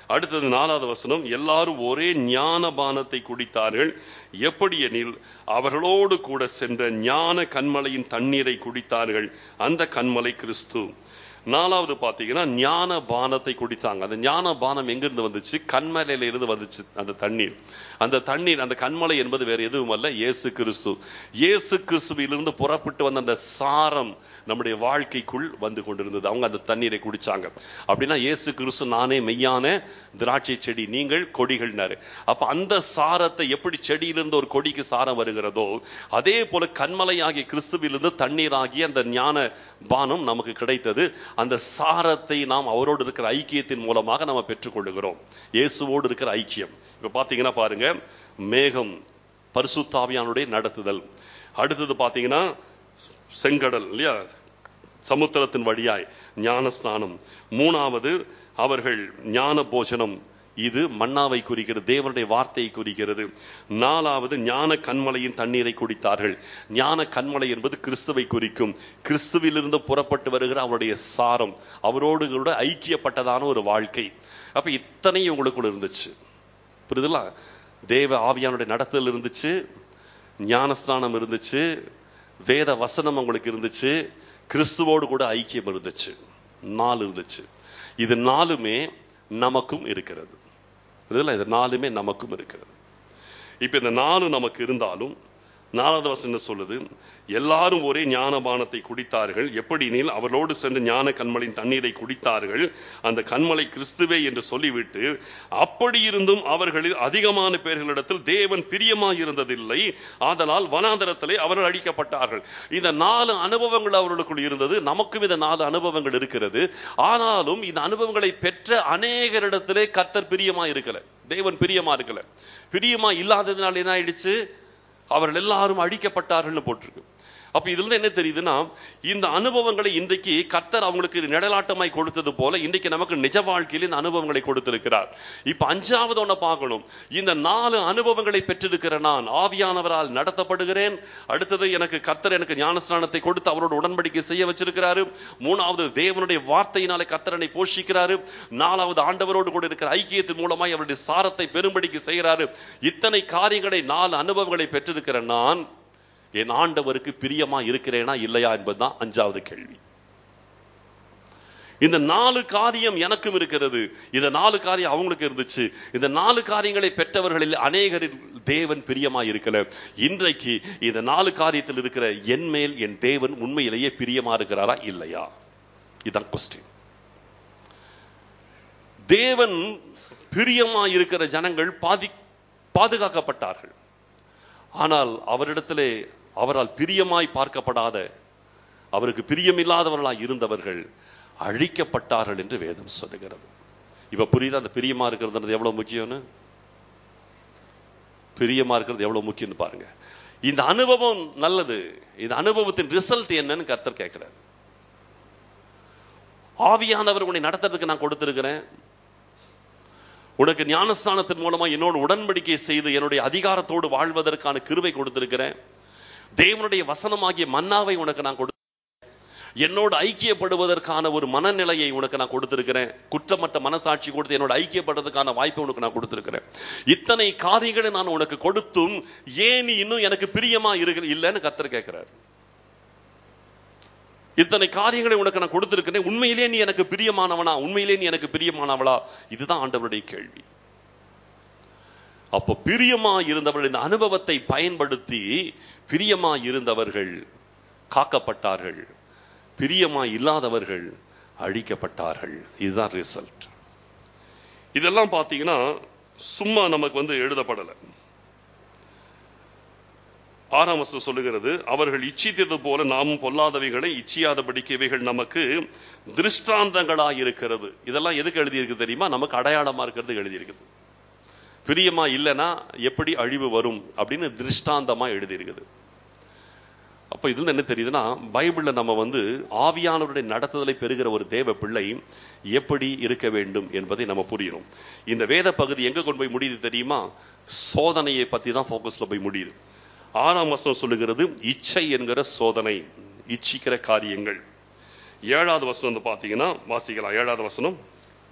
அடுத்தது நாலாவது வசனம் எல்லாரும் ஒரே ஞான பானத்தை குடித்தார்கள் எப்படி எனில் அவர்களோடு கூட சென்ற ஞான கண்மலையின் தண்ணீரை குடித்தார்கள் அந்த கண்மலை கிறிஸ்து நாலாவது பாத்தீங்கன்னா ஞான பானத்தை குடித்தாங்க அந்த ஞான பானம் எங்கிருந்து வந்துச்சு கண்மலையில இருந்து வந்துச்சு அந்த தண்ணீர் அந்த தண்ணீர் அந்த கண்மலை என்பது வேற எதுவும் அல்ல இயேசு கிறிஸ்து இயேசு கிறிஸ்துவிலிருந்து புறப்பட்டு வந்த அந்த சாரம் நம்முடைய வாழ்க்கைக்குள் வந்து கொண்டிருந்தது அவங்க அந்த தண்ணீரை குடிச்சாங்க அப்படின்னா இயேசு கிறிஸ்து நானே மெய்யான திராட்சை செடி நீங்கள் கொடிகள்னாரு அப்ப அந்த சாரத்தை எப்படி செடியிலிருந்து ஒரு கொடிக்கு சாரம் வருகிறதோ அதே போல கண்மலையாகிய கிறிஸ்துவிலிருந்து தண்ணீராகிய அந்த ஞான பானம் நமக்கு கிடைத்தது அந்த சாரத்தை நாம் அவரோடு இருக்கிற ஐக்கியத்தின் மூலமாக நம்ம பெற்றுக்கொள்ளுகிறோம் இயேசுவோடு இருக்கிற ஐக்கியம் இப்ப பாத்தீங்கன்னா பாருங்க மேகம் பரிசுத்தாவியானுடைய நடத்துதல் அடுத்தது பாத்தீங்கன்னா செங்கடல் இல்லையா சமுத்திரத்தின் வழியாய் ஞான ஸ்நானம் மூணாவது அவர்கள் ஞான போஜனம் இது மன்னாவை குறிக்கிறது தேவனுடைய வார்த்தையை குறிக்கிறது நாலாவது ஞான கண்மலையின் தண்ணீரை குடித்தார்கள் ஞான கண்மலை என்பது கிறிஸ்துவை குறிக்கும் கிறிஸ்துவிலிருந்து புறப்பட்டு வருகிற அவருடைய சாரம் அவரோடு கூட ஐக்கியப்பட்டதான ஒரு வாழ்க்கை அப்ப இத்தனை உங்களுக்குள்ள இருந்துச்சு புரியுதுங்களா தேவ ஆவியானுடைய நடத்தல் இருந்துச்சு ஞானஸ்தானம் இருந்துச்சு வேத வசனம் உங்களுக்கு இருந்துச்சு கிறிஸ்துவோடு கூட ஐக்கியம் இருந்துச்சு நாலு இருந்துச்சு இது நாலுமே நமக்கும் இருக்கிறது புரியுதுங்களா இது நாலுமே நமக்கும் இருக்கிறது இப்ப இந்த நாலு நமக்கு இருந்தாலும் நாலாவது வசனம் என்ன சொல்லுது எல்லாரும் ஒரே ஞானபானத்தை குடித்தார்கள் எப்படி எனில் அவர்களோடு சென்று ஞான கண்மலின் தண்ணீரை குடித்தார்கள் அந்த கண்மலை கிறிஸ்துவே என்று சொல்லிவிட்டு அப்படி இருந்தும் அவர்களில் அதிகமான பேர்களிடத்தில் தேவன் பிரியமாய் இருந்ததில்லை ஆதலால் வனாந்தரத்திலே அவர்கள் அழிக்கப்பட்டார்கள் இந்த நாலு அனுபவங்கள் அவர்களுக்குள் இருந்தது நமக்கும் இந்த நாலு அனுபவங்கள் இருக்கிறது ஆனாலும் இந்த அனுபவங்களை பெற்ற அநேகரிடத்திலே கர்த்தர் பிரியமா இருக்கல தேவன் பிரியமா இருக்கல பிரியமா இல்லாததுனால என்ன ஆயிடுச்சு அவர்கள் எல்லாரும் அழிக்கப்பட்டார்கள்னு போட்டிருக்கு அப்ப இதுல இருந்து என்ன தெரியுதுன்னா இந்த அனுபவங்களை இன்றைக்கு கர்த்தர் அவங்களுக்கு நிழலாட்டமாய் கொடுத்தது போல இன்றைக்கு நமக்கு நிஜ வாழ்க்கையில் இந்த அனுபவங்களை கொடுத்திருக்கிறார் இப்ப அஞ்சாவது ஒண்ண பார்க்கணும் இந்த நாலு அனுபவங்களை பெற்றிருக்கிற நான் ஆவியானவரால் நடத்தப்படுகிறேன் அடுத்தது எனக்கு கர்த்தர் எனக்கு ஞானஸ்நானத்தை கொடுத்து அவரோட உடன்படிக்கை செய்ய வச்சிருக்கிறாரு மூணாவது தேவனுடைய வார்த்தையினாலே கர்த்தரனை போஷிக்கிறாரு நாலாவது ஆண்டவரோடு கூட இருக்கிற ஐக்கியத்தின் மூலமாய் அவருடைய சாரத்தை பெரும்படிக்கு செய்கிறாரு இத்தனை காரியங்களை நாலு அனுபவங்களை பெற்றிருக்கிற நான் என் ஆண்டவருக்கு பிரியமா இருக்கிறேனா இல்லையா என்பதுதான் அஞ்சாவது கேள்வி இந்த நாலு காரியம் எனக்கும் இருக்கிறது இந்த நாலு காரியம் அவங்களுக்கு இருந்துச்சு இந்த நாலு காரியங்களை பெற்றவர்களில் அநேகரில் தேவன் பிரியமா இருக்கல இன்றைக்கு இந்த நாலு காரியத்தில் இருக்கிற என் மேல் என் தேவன் உண்மையிலேயே பிரியமா இருக்கிறாரா இல்லையா இதுதான் கொஸ்டின் தேவன் பிரியமா இருக்கிற ஜனங்கள் பாதி பாதுகாக்கப்பட்டார்கள் ஆனால் அவரிடத்திலே அவரால் பிரியமாய் பார்க்கப்படாத அவருக்கு பிரியமில்லாதவர்களாய் இருந்தவர்கள் அழிக்கப்பட்டார்கள் என்று வேதம் சொல்லுகிறது இப்ப புரியுது அந்த பிரியமா இருக்கிறது எவ்வளவு முக்கியம்னு பிரியமா இருக்கிறது எவ்வளவு முக்கியம்னு பாருங்க இந்த அனுபவம் நல்லது இந்த அனுபவத்தின் ரிசல்ட் என்னன்னு கர்த்தர் கேட்கிறார் ஆவியானவர் உன்னை நடத்துறதுக்கு நான் கொடுத்திருக்கிறேன் உனக்கு ஞானஸ்தானத்தின் மூலமா என்னோட உடன்படிக்கை செய்து என்னுடைய அதிகாரத்தோடு வாழ்வதற்கான கிருவை கொடுத்திருக்கிறேன் தேவனுடைய வசனமாகிய மன்னாவை உனக்கு நான் கொடு என்னோடு ஐக்கியப்படுவதற்கான ஒரு மனநிலையை உனக்கு நான் கொடுத்திருக்கிறேன் குற்றமற்ற மனசாட்சி கொடுத்து என்னோட ஐக்கியப்படுறதுக்கான வாய்ப்பை உனக்கு நான் கொடுத்திருக்கிறேன் இத்தனை காரியங்களை நான் உனக்கு கொடுத்தும் ஏன் நீ இன்னும் எனக்கு பிரியமா இருக்கிற இல்லைன்னு கத்தர் கேட்கிறார் இத்தனை காரியங்களை உனக்கு நான் கொடுத்திருக்கிறேன் உண்மையிலே நீ எனக்கு பிரியமானவனா உண்மையிலே நீ எனக்கு பிரியமானவளா இதுதான் ஆண்டவருடைய கேள்வி அப்போ பிரியமா இருந்தவர்கள் இந்த அனுபவத்தை பயன்படுத்தி பிரியமா இருந்தவர்கள் காக்கப்பட்டார்கள் பிரியமா இல்லாதவர்கள் அழிக்கப்பட்டார்கள் இதுதான் ரிசல்ட் இதெல்லாம் பார்த்தீங்கன்னா சும்மா நமக்கு வந்து எழுதப்படலை ஆறாம் வசனம் சொல்லுகிறது அவர்கள் இச்சித்தது போல நாமும் பொல்லாதவைகளை இச்சியாதபடிக்கு இவைகள் நமக்கு திருஷ்டாந்தங்களாய் இருக்கிறது இதெல்லாம் எதுக்கு எழுதியிருக்கு தெரியுமா நமக்கு அடையாளமா இருக்கிறது எழுதியிருக்குது பிரியமா இல்லைன்னா எப்படி அழிவு வரும் அப்படின்னு திருஷ்டாந்தமா எழுதியிருக்குது அப்ப இதுல என்ன தெரியுதுன்னா பைபிள்ல நம்ம வந்து ஆவியானவருடைய நடத்துதலை பெறுகிற ஒரு தேவ பிள்ளை எப்படி இருக்க வேண்டும் என்பதை நம்ம புரியணும் இந்த வேத பகுதி எங்க கொண்டு போய் முடியுது தெரியுமா சோதனையை பத்தி தான் போக்கஸ்ல போய் முடியுது ஆறாம் வசனம் சொல்லுகிறது இச்சை என்கிற சோதனை இச்சிக்கிற காரியங்கள் ஏழாவது வசனம் வந்து பாத்தீங்கன்னா வாசிக்கலாம் ஏழாவது வசனம்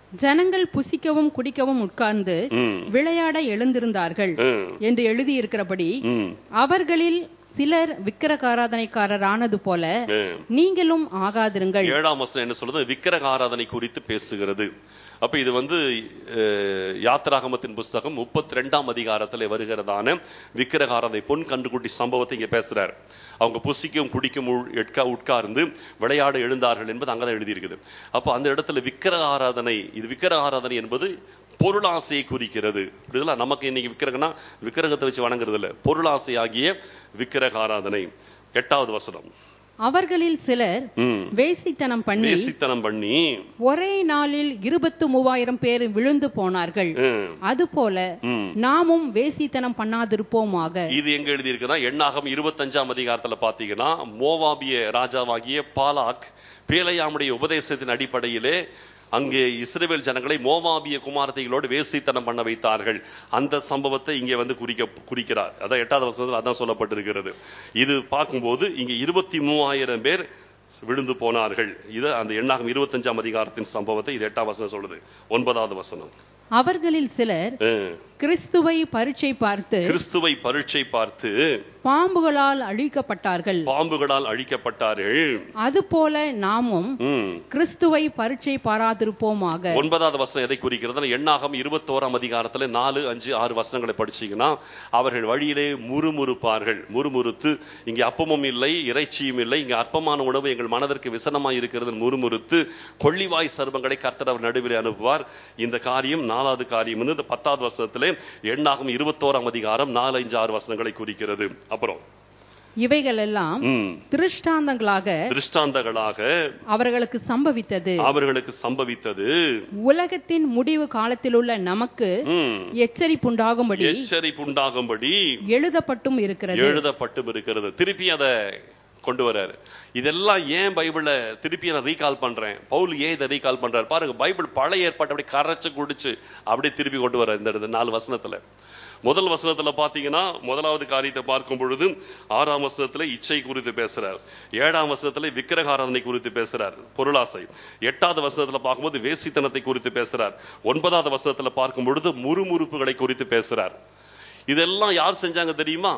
ஜனங்கள் புசிக்கவும் குடிக்கவும் உட்கார்ந்து ம், விளையாட எழுந்திருந்தார்கள் ம், என்று எழுதியிருக்கிறபடி ம், அவர்களில் சிலர் விக்கிரகாராதனைக்காரரானது போல ம். நீங்களும் ஆகாதிருங்கள் ஏழாம் வசனம் என்ன சொல்றது விக்கிரக ஆராதனை குறித்து பேசுகிறது அப்ப இது வந்து அஹ், யாத்திராகமத்தின் புஸ்தகம் முப்பத்தி ரெண்டாம் அதிகாரத்தில் வருகிறதான விக்கிரக ஆராதனை பொன் கண்டுகுட்டி சம்பவத்தை இங்க பேசுறார் அவங்க புசிக்கும் குடிக்கும் உள்- எட்கா உட்கார்ந்து விளையாட எழுந்தார்கள் என்பது அங்கதான் எழுதியிருக்குது அப்போ அந்த இடத்துல விக்கிரக ஆராதனை இது விக்கிரக ஆராதனை என்பது பொருளாசையை குறிக்கிறது புரியுதுல நமக்கு இன்னைக்கு விக்கிரகனா விக்கிரகத்தை வச்சு வணங்குறது இல்ல பொருளாசை ஆகிய விக்கிரக ஆராதனை எட்டாவது வசனம் அவர்களில் சிலர் ம் வேசித்தனம் பண்ணி வேசித்தனம் பண்ணி ஒரே நாளில் இருபத்து மூவாயிரம் பேர் விழுந்து போனார்கள் ம், அதுபோல ம். நாமும் வேசித்தனம் பண்ணாதிருப்போமாக இது எங்க எழுதியிருக்குன்னா எண்ணாகம் இருபத்தஞ்சாம் அதிகாரத்துல பாத்தீங்கன்னா மோவாபிய ராஜாவாகிய பாலாக் பேலையாமுடைய உபதேசத்தின் அடிப்படையிலே அங்கே இஸ்ரவேல் ஜனங்களை மோவாபிய குமாரத்தைகளோடு வேசித்தனம் பண்ண வைத்தார்கள் அந்த சம்பவத்தை இங்கே வந்து குறிக்க குறிக்கிறார் அதான் எட்டாவது வசனத்தில் அதான் சொல்லப்பட்டிருக்கிறது இது பார்க்கும்போது இங்க இருபத்தி மூவாயிரம் பேர் விழுந்து போனார்கள் இது அந்த எண்ணாகம் இருபத்தஞ்சாம் அதிகாரத்தின் சம்பவத்தை இது எட்டாம் வசனம் சொல்லுது ஒன்பதாவது வசனம் அவர்களில் சிலர் அஹ், கிறிஸ்துவை பரீட்சை பார்த்து கிறிஸ்துவை பரீட்சை பார்த்து பாம்புகளால் அழிக்கப்பட்டார்கள் பாம்புகளால் அழிக்கப்பட்டார்கள் அதுபோல நாமும் ம். கிறிஸ்துவை பரீட்சை பாராதிருப்போமாக ஒன்பதாவது வசனம் எதை குறிக்கிறது எண்ணாகம் இருபத்தோராம் அதிகாரத்துல நாலு அஞ்சு ஆறு வசனங்களை படிச்சீங்கன்னா அவர்கள் வழியிலே முறுமுறுப்பார்கள் முறுமுறுத்து இங்கே அப்பமும் இல்லை இறைச்சியும் இல்லை இங்கே அற்பமான உணவு எங்கள் மனதிற்கு விசனமாய் இருக்கிறது முறுமுறுத்து கொள்ளிவாய் சர்வங்களை கர்த்தர் அவர் நடுவில் அனுப்புவார் இந்த காரியம் நாலாவது காரியம் வந்து இந்த பத்தாவது வசனத்திலே எண்ணாகம் இருபத்தோராம் அதிகாரம் நாலு அஞ்சு ஆறு வசனங்களை குறிக்கிறது அப்புறம் இவைகளெல்லாம் ம், திருஷ்டாந்தங்களாக திருஷ்டாந்தங்களாக அவர்களுக்கு சம்பவித்தது அவர்களுக்கு சம்பவித்தது உலகத்தின் முடிவு காலத்திலுள்ள நமக்கு ம், எச்சரிப்புண்டாகும்படி எச்சரிப்புண்டாகும்படி எழுதப்பட்டும் இருக்கிறது எழுதப்பட்டும் இருக்கிறது திருப்பி அதை கொண்டு வர்றாரு இதெல்லாம் ஏன் பைபிள திருப்பி நான் ரீகால் பண்றேன் பவுல் ஏன் இதை ரீகால் பண்றாரு பாருங்க பைபிள் பழைய ஏற்பாட்டை அப்படியே கரைச்சு குடிச்சு அப்படியே திருப்பி கொண்டு வர்றாரு இந்த இடத்துல நாலு வசனத்துல முதல் வசனத்துல பாத்தீங்கன்னா முதலாவது காரியத்தை பார்க்கும் பொழுது ஆறாம் வசனத்துல இச்சை குறித்து பேசுறார் ஏழாம் வசனத்துல விக்கிரகாராதனை குறித்து பேசுறார் பொருளாசை எட்டாவது வசனத்துல பார்க்கும்போது வேசித்தனத்தை குறித்து பேசுறார் ஒன்பதாவது வசனத்துல பார்க்கும் பொழுது முறுமுறுப்புகளை குறித்து பேசுறார் இதெல்லாம் யார் செஞ்சாங்க தெரியுமா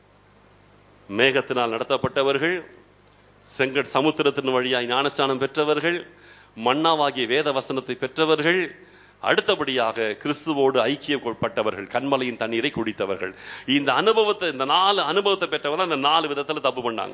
மேகத்தினால் நடத்தப்பட்டவர்கள் செங்கட் சமுத்திரத்தின் வழியாய் ஞானஸ்தானம் பெற்றவர்கள் மன்னாவாகிய வேத வசனத்தை பெற்றவர்கள் அடுத்தபடியாக கிறிஸ்துவோடு ஐக்கியப்பட்டவர்கள் கண்மலையின் தண்ணீரை குடித்தவர்கள் இந்த அனுபவத்தை இந்த நாலு அனுபவத்தை பெற்றவங்க தான் இந்த நாலு விதத்துல தப்பு பண்ணாங்க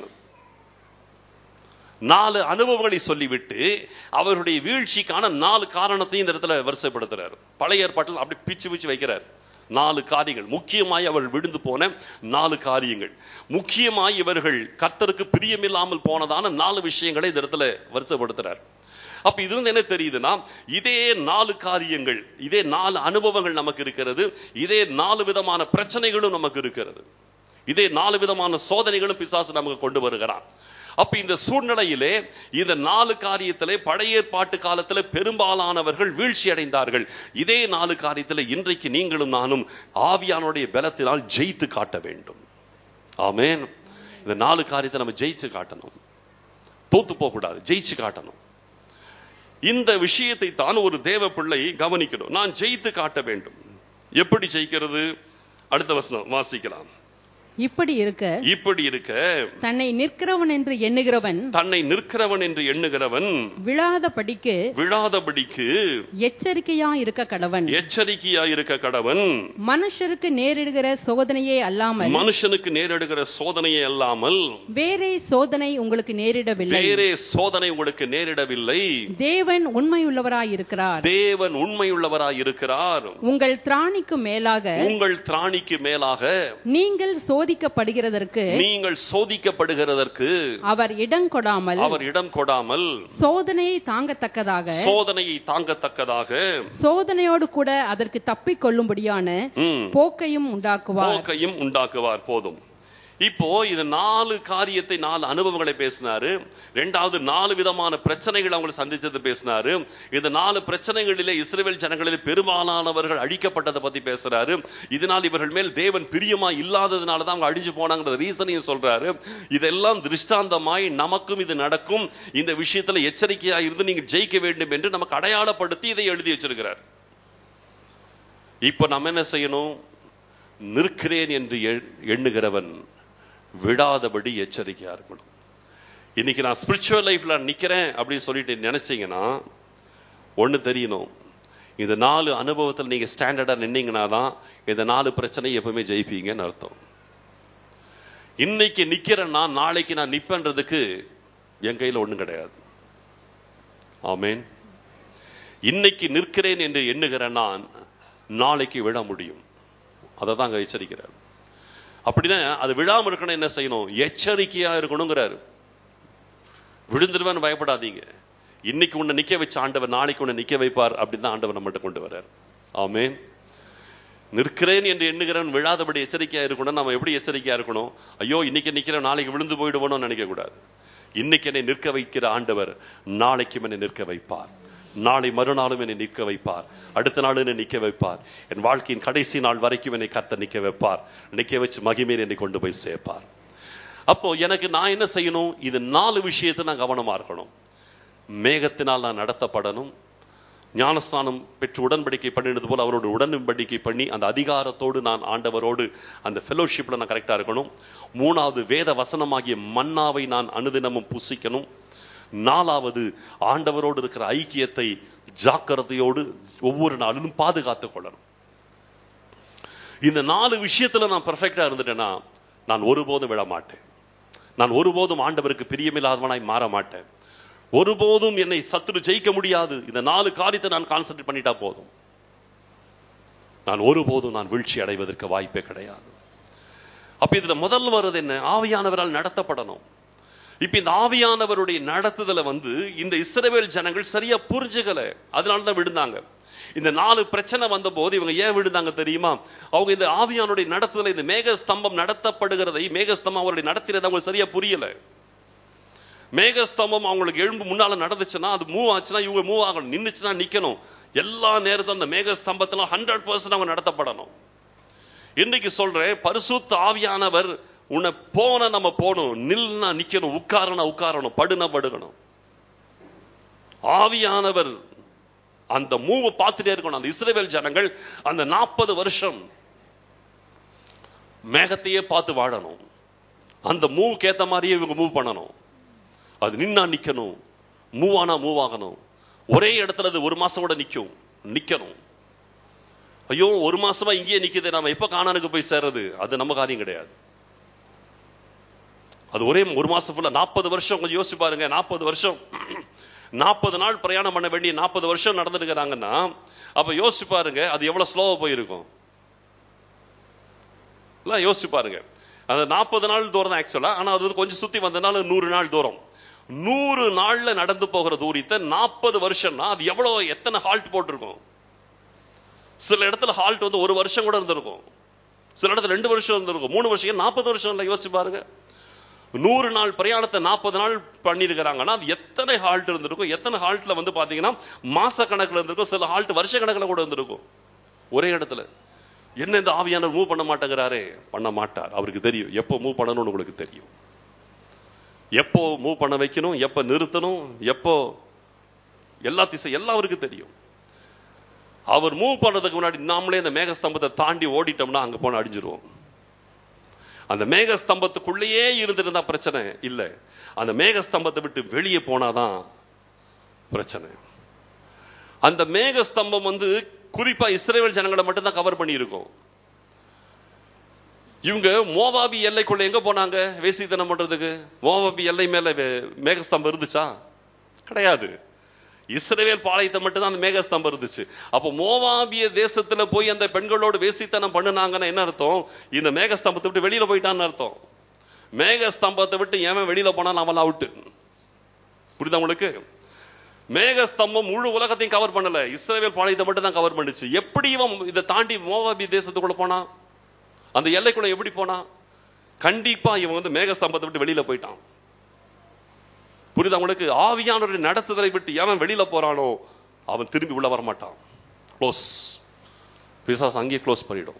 நாலு அனுபவங்களை சொல்லிவிட்டு அவருடைய வீழ்ச்சிக்கான நாலு காரணத்தையும் இந்த இடத்துல வரிசைப்படுத்துறார் பழைய ஏற்பாட்டில் அப்படி பிச்சு பிச்சு வைக்கிறார் நாலு காரியங்கள் முக்கியமாய் அவர்கள் விழுந்து போன நாலு காரியங்கள் முக்கியமாய் இவர்கள் கர்த்தருக்கு பிரியமில்லாமல் போனதான நாலு விஷயங்களை இந்த இடத்துல வரிசைப்படுத்துறார் அப்ப இது வந்து என்ன தெரியுதுன்னா இதே நாலு காரியங்கள் இதே நாலு அனுபவங்கள் நமக்கு இருக்கிறது இதே நாலு விதமான பிரச்சனைகளும் நமக்கு இருக்கிறது இதே நாலு விதமான சோதனைகளும் பிசாசு நமக்கு கொண்டு வருகிறான் அப்ப இந்த சூழ்நிலையிலே இந்த நாலு காரியத்திலே பழைய ஏற்பாட்டு காலத்திலே பெரும்பாலானவர்கள் வீழ்ச்சி அடைந்தார்கள் இதே நாலு காரியத்திலே இன்றைக்கு நீங்களும் நானும் ஆவியானுடைய பலத்தினால் ஜெயித்து காட்ட வேண்டும் ஆமென் இந்த நாலு காரியத்தை நம்ம ஜெயிச்சு காட்டணும் தோத்து போக கூடாது ஜெயிச்சு காட்டணும் இந்த விஷயத்தை தான் ஒரு தேவ பிள்ளை கவனிக்கணும் நான் ஜெயித்து காட்ட வேண்டும் எப்படி ஜெயிக்கிறது அடுத்த வசனம் வாசிக்கலாம் இப்படி இருக்க இப்படி இருக்க தன்னை நிற்கிறவன் என்று எண்ணுகிறவன் தன்னை நிற்கிறவன் என்று எண்ணுகிறவன் விழாத படிக்கு விழாதபடிக்கு எச்சரிக்கையா இருக்க கடவன் எச்சரிக்கையா இருக்க கடவன் மனுஷருக்கு நேரிடுகிற சோதனையே அல்லாமல் மனுஷனுக்கு நேரிடுகிற சோதனையை அல்லாமல் வேறே சோதனை உங்களுக்கு நேரிடவில்லை வேறே சோதனை உங்களுக்கு நேரிடவில்லை தேவன் உண்மையுள்ளவராயிருக்கிறார் தேவன் உண்மையுள்ளவராய் இருக்கிறார் உங்கள் திராணிக்கு மேலாக உங்கள் திராணிக்கு மேலாக நீங்கள் சோதிக்கப்படுகிறதற்கு நீங்கள் சோதிக்கப்படுகிறதற்கு அவர் இடம் கொடாமல் அவர் இடம் கொடாமல் சோதனையை தாங்கத்தக்கதாக சோதனையை தாங்கத்தக்கதாக சோதனையோடு கூட அதற்கு தப்பிக் கொள்ளும்படியான ம், போக்கையும் உண்டாக்குவார் போக்கையும் உண்டாக்குவார் போதும் இப்போ இது நாலு காரியத்தை நாலு அனுபவங்களை பேசினாரு ரெண்டாவது நாலு விதமான பிரச்சனைகள் அவங்க சந்திச்சது பேசினாரு இந்த நாலு பிரச்சனைகளிலே இஸ்ரேல் ஜனங்களில் பெரும்பாலானவர்கள் அழிக்கப்பட்டதை பத்தி பேசுறாரு இதனால் இவர்கள் மேல் தேவன் பிரியமா இல்லாததுனால தான் அவங்க அழிஞ்சு போனாங்கிற ரீசனையும் சொல்றாரு இதெல்லாம் திருஷ்டாந்தமாய் நமக்கும் இது நடக்கும் இந்த விஷயத்துல எச்சரிக்கையா இருந்து நீங்க ஜெயிக்க வேண்டும் என்று நமக்கு அடையாளப்படுத்தி இதை எழுதி வச்சிருக்கிறார் இப்ப நம்ம என்ன செய்யணும் நிற்கிறேன் என்று எண்- எண்ணுகிறவன் விடாதபடி எச்சரிக்கையா இருக்கணும் இன்னைக்கு நான் ஸ்பிரிச்சுவல் லைஃப்ல நிக்கிறேன் அப்படின்னு சொல்லிட்டு நினைச்சீங்கன்னா ஒண்ணு தெரியணும் இந்த நாலு அனுபவத்தில் நீங்க ஸ்டாண்டர்டா நின்னீங்கன்னா தான் இந்த நாலு பிரச்சனை எப்பவுமே ஜெயிப்பீங்கன்னு அர்த்தம் இன்னைக்கு நிக்கிறேன்னா நாளைக்கு நான் நிப்பேன்றதுக்கு என் கையில ஒண்ணும் கிடையாது ஆமென் இன்னைக்கு நிற்கிறேன் என்று எண்ணுகிற நான் நாளைக்கு விழ முடியும் அதை தான் அங்க எச்சரிக்கிறார் அப்படின்னா அது விழாம இருக்கணும் என்ன செய்யணும் எச்சரிக்கையா இருக்கணுங்கிறாரு விழுந்துருவேன்னு பயப்படாதீங்க இன்னைக்கு உன்னை நிக்க வச்ச ஆண்டவர் நாளைக்கு உன்னை நிக்க வைப்பார் அப்படின்னு தான் ஆண்டவர் நம்மகிட்ட கொண்டு வர்றார் ஆமென் நிற்கிறேன் என்று எண்ணுகிறவன் விழாதபடி எச்சரிக்கையா இருக்கணும் நம்ம எப்படி எச்சரிக்கையா இருக்கணும் ஐயோ இன்னைக்கு நிக்கிறேன் நாளைக்கு விழுந்து போயிடுவோம்னு நினைக்க கூடாது இன்னைக்கு என்னை நிற்க வைக்கிற ஆண்டவர் நாளைக்கும் என்னை நிற்க வைப்பார் நாளை மறுநாளும் என்னை நிற்க வைப்பார் அடுத்த நாள் என்னை நிற்க வைப்பார் என் வாழ்க்கையின் கடைசி நாள் வரைக்கும் என்னை கர்த்தர் நிற்க வைப்பார் நிற்க வச்சு மகிமையில் என்னை கொண்டு போய் சேர்ப்பார் அப்போ எனக்கு நான் என்ன செய்யணும் இது நாலு விஷயத்தை நான் கவனமா இருக்கணும் மேகத்தினால் நான் நடத்தப்படணும் ஞானஸ்தானம் பெற்று உடன்படிக்கை பண்ணினது போல அவரோட உடன்படிக்கை பண்ணி அந்த அதிகாரத்தோடு நான் ஆண்டவரோடு அந்த ஃபெலோஷிப்ல நான் கரெக்டா இருக்கணும் மூணாவது வேத வசனமாகிய மன்னாவை நான் அனுதினமும் புசிக்கணும் நாலாவது ஆண்டவரோடு இருக்கிற ஐக்கியத்தை ஜாக்கிரதையோடு ஒவ்வொரு நாளிலும் பாதுகாத்துக் கொள்ளணும் இந்த நாலு விஷயத்துல நான் பெர்ஃபெக்டா இருந்துட்டேன்னா நான் ஒருபோதும் விழ மாட்டேன் நான் ஒருபோதும் ஆண்டவருக்கு பிரியமில்லாதவனாய் மாற மாட்டேன் ஒருபோதும் என்னை சத்துரு ஜெயிக்க முடியாது இந்த நாலு காரியத்தை நான் கான்சென்ட்ரேட் பண்ணிட்டா போதும் நான் ஒருபோதும் நான் வீழ்ச்சி அடைவதற்கு வாய்ப்பே கிடையாது அப்ப இதுல முதல்ல வர்றது என்ன ஆவியானவரால் நடத்தப்படணும் இப்ப இந்த ஆவியானவருடைய நடத்துதல வந்து இந்த இஸ்ரவேல் ஜனங்கள் சரியா புரிஞ்சுக்கல அதனால தான் விழுந்தாங்க இந்த நாலு பிரச்சனை வந்த போது இவங்க ஏன் விழுந்தாங்க தெரியுமா அவங்க இந்த ஆவியானுடைய நடத்துதல இந்த மேக ஸ்தம்பம் நடத்தப்படுகிறதை மேகஸ்தம்பம் அவருடைய நடத்துறது அவங்களுக்கு சரியா புரியல மேகஸ்தம்பம் அவங்களுக்கு எழும்பு முன்னால நடந்துச்சுன்னா அது மூவ் ஆச்சுன்னா இவங்க மூவ் ஆகணும் நின்னுச்சுன்னா நிக்கணும் எல்லா நேரத்தும் அந்த மேகஸ்தம்பத்துல ஹண்ட்ரட் பர்சன்ட் அவங்க நடத்தப்படணும் இன்னைக்கு சொல்றேன் பரிசுத்த ஆவியானவர் உன்னை போன நம்ம போகணும் நில்னா நிக்கணும் உட்காரனா உட்காரணும் படுனா படுக்கணும் ஆவியானவர் அந்த மூவை பார்த்துட்டே இருக்கணும் அந்த இஸ்ரவேல் ஜனங்கள் அந்த நாற்பது வருஷம் மேகத்தையே பார்த்து வாழணும் அந்த மூவுக்கு ஏத்த மாதிரியே இவங்க மூவ் பண்ணணும் அது நின்னா நிக்கணும் மூவ் ஆனா மூவ் ஆகணும் ஒரே இடத்துல அது ஒரு மாசம் கூட நிக்கும் நிக்கணும் ஐயோ ஒரு மாசமா இங்கேயே நிக்குது நாம எப்ப காணானுக்கு போய் சேர்றது அது நம்ம காரியம் கிடையாது அது ஒரே ஒரு மாசம் ஃபுல்லா நாற்பது வருஷம் கொஞ்சம் யோசிச்சு பாருங்க நாற்பது வருஷம் நாற்பது நாள் பிரயாணம் பண்ண வேண்டிய நாற்பது வருஷம் நடந்துருக்கிறாங்கன்னா அப்ப யோசிச்சு பாருங்க அது எவ்வளவு ஸ்லோவா போயிருக்கும் எல்லாம் யோசிச்சு பாருங்க அந்த நாற்பது நாள் தூரம் தான் ஆக்சுவலா ஆனா அது வந்து கொஞ்சம் சுத்தி வந்ததுனால நூறு நாள் தூரம் நூறு நாள்ல நடந்து போகிற தூரத்தை நாற்பது வருஷம்னா அது எவ்வளவு எத்தனை ஹால்ட் போட்டிருக்கும் சில இடத்துல ஹால்ட் வந்து ஒரு வருஷம் கூட இருந்திருக்கும் சில இடத்துல ரெண்டு வருஷம் இருந்திருக்கும் மூணு வருஷம் நாற்பது வருஷம் இல்லை யோசிச்சு பாருங்க நூறு நாள் பிரயாணத்தை நாற்பது நாள் பண்ணியிருக்கிறாங்கன்னா அது எத்தனை ஹால்ட் இருந்திருக்கும் எத்தனை ஹால்ட்ல வந்து பாத்தீங்கன்னா மாச கணக்குல இருந்திருக்கும் சில ஹால்ட் வருஷ கணக்குல கூட இருந்திருக்கும் ஒரே இடத்துல என்ன இந்த ஆவியானவர் மூவ் பண்ண மாட்டேங்கிறாரே பண்ண மாட்டார் அவருக்கு தெரியும் எப்போ மூவ் பண்ணணும்னு உங்களுக்கு தெரியும் எப்போ மூவ் பண்ண வைக்கணும் எப்போ நிறுத்தணும் எப்போ எல்லா திசை எல்லாம் அவருக்கு தெரியும் அவர் மூவ் பண்றதுக்கு முன்னாடி நாமளே அந்த மேகஸ்தம்பத்தை தாண்டி ஓடிட்டோம்னா அங்க போன அடிஞ்சிருவோம் அந்த மேகஸ்தம்பத்துக்குள்ளேயே இருந்திருந்தா பிரச்சனை இல்ல அந்த மேகஸ்தம்பத்தை விட்டு வெளியே போனாதான் பிரச்சனை அந்த மேகஸ்தம்பம் வந்து குறிப்பா இஸ்ரேல் ஜனங்களை மட்டும் தான் கவர் பண்ணியிருக்கோம் இவங்க மோவாபி எல்லைக்குள்ள எங்க போனாங்க வேசித்தனம் பண்றதுக்கு மோவாபி எல்லை மேல வே- மேகஸ்தம்பம் இருந்துச்சா கிடையாது இஸ்ரவேல் பாளையத்தை மட்டும் தான் அந்த மேகஸ்தம்பம் இருந்துச்சு அப்போ மோவாபிய தேசத்துல போய் அந்த பெண்களோடு வேசித்தனம் பண்ணுனாங்கன்னா என்ன அர்த்தம் இந்த மேகஸ்தம்பத்தை விட்டு வெளியில போயிட்டான்னு அர்த்தம் மேகஸ்தம்பத்தை விட்டு ஏன் வெளியில போனா அவன் அவுட்டு புரியுதா உங்களுக்கு மேகஸ்தம்பம் முழு உலகத்தையும் கவர் பண்ணல இஸ்ரவேல் பாளையத்தை மட்டும் தான் கவர் பண்ணுச்சு எப்படி இவன் இதை தாண்டி மோவாபி தேசத்துக்குள்ள போனா அந்த எல்லைக்குள்ள எப்படி போனா கண்டிப்பா இவன் வந்து மேகஸ்தம்பத்தை விட்டு வெளியில போயிட்டான் புரியுதா உங்களுக்கு ஆவியானவருடைய நடத்துதலை விட்டு எவன் வெளியில போறானோ அவன் திரும்பி உள்ள வர மாட்டான் க்ளோஸ் பிசாஸ் அங்கேயே க்ளோஸ் பண்ணிடும்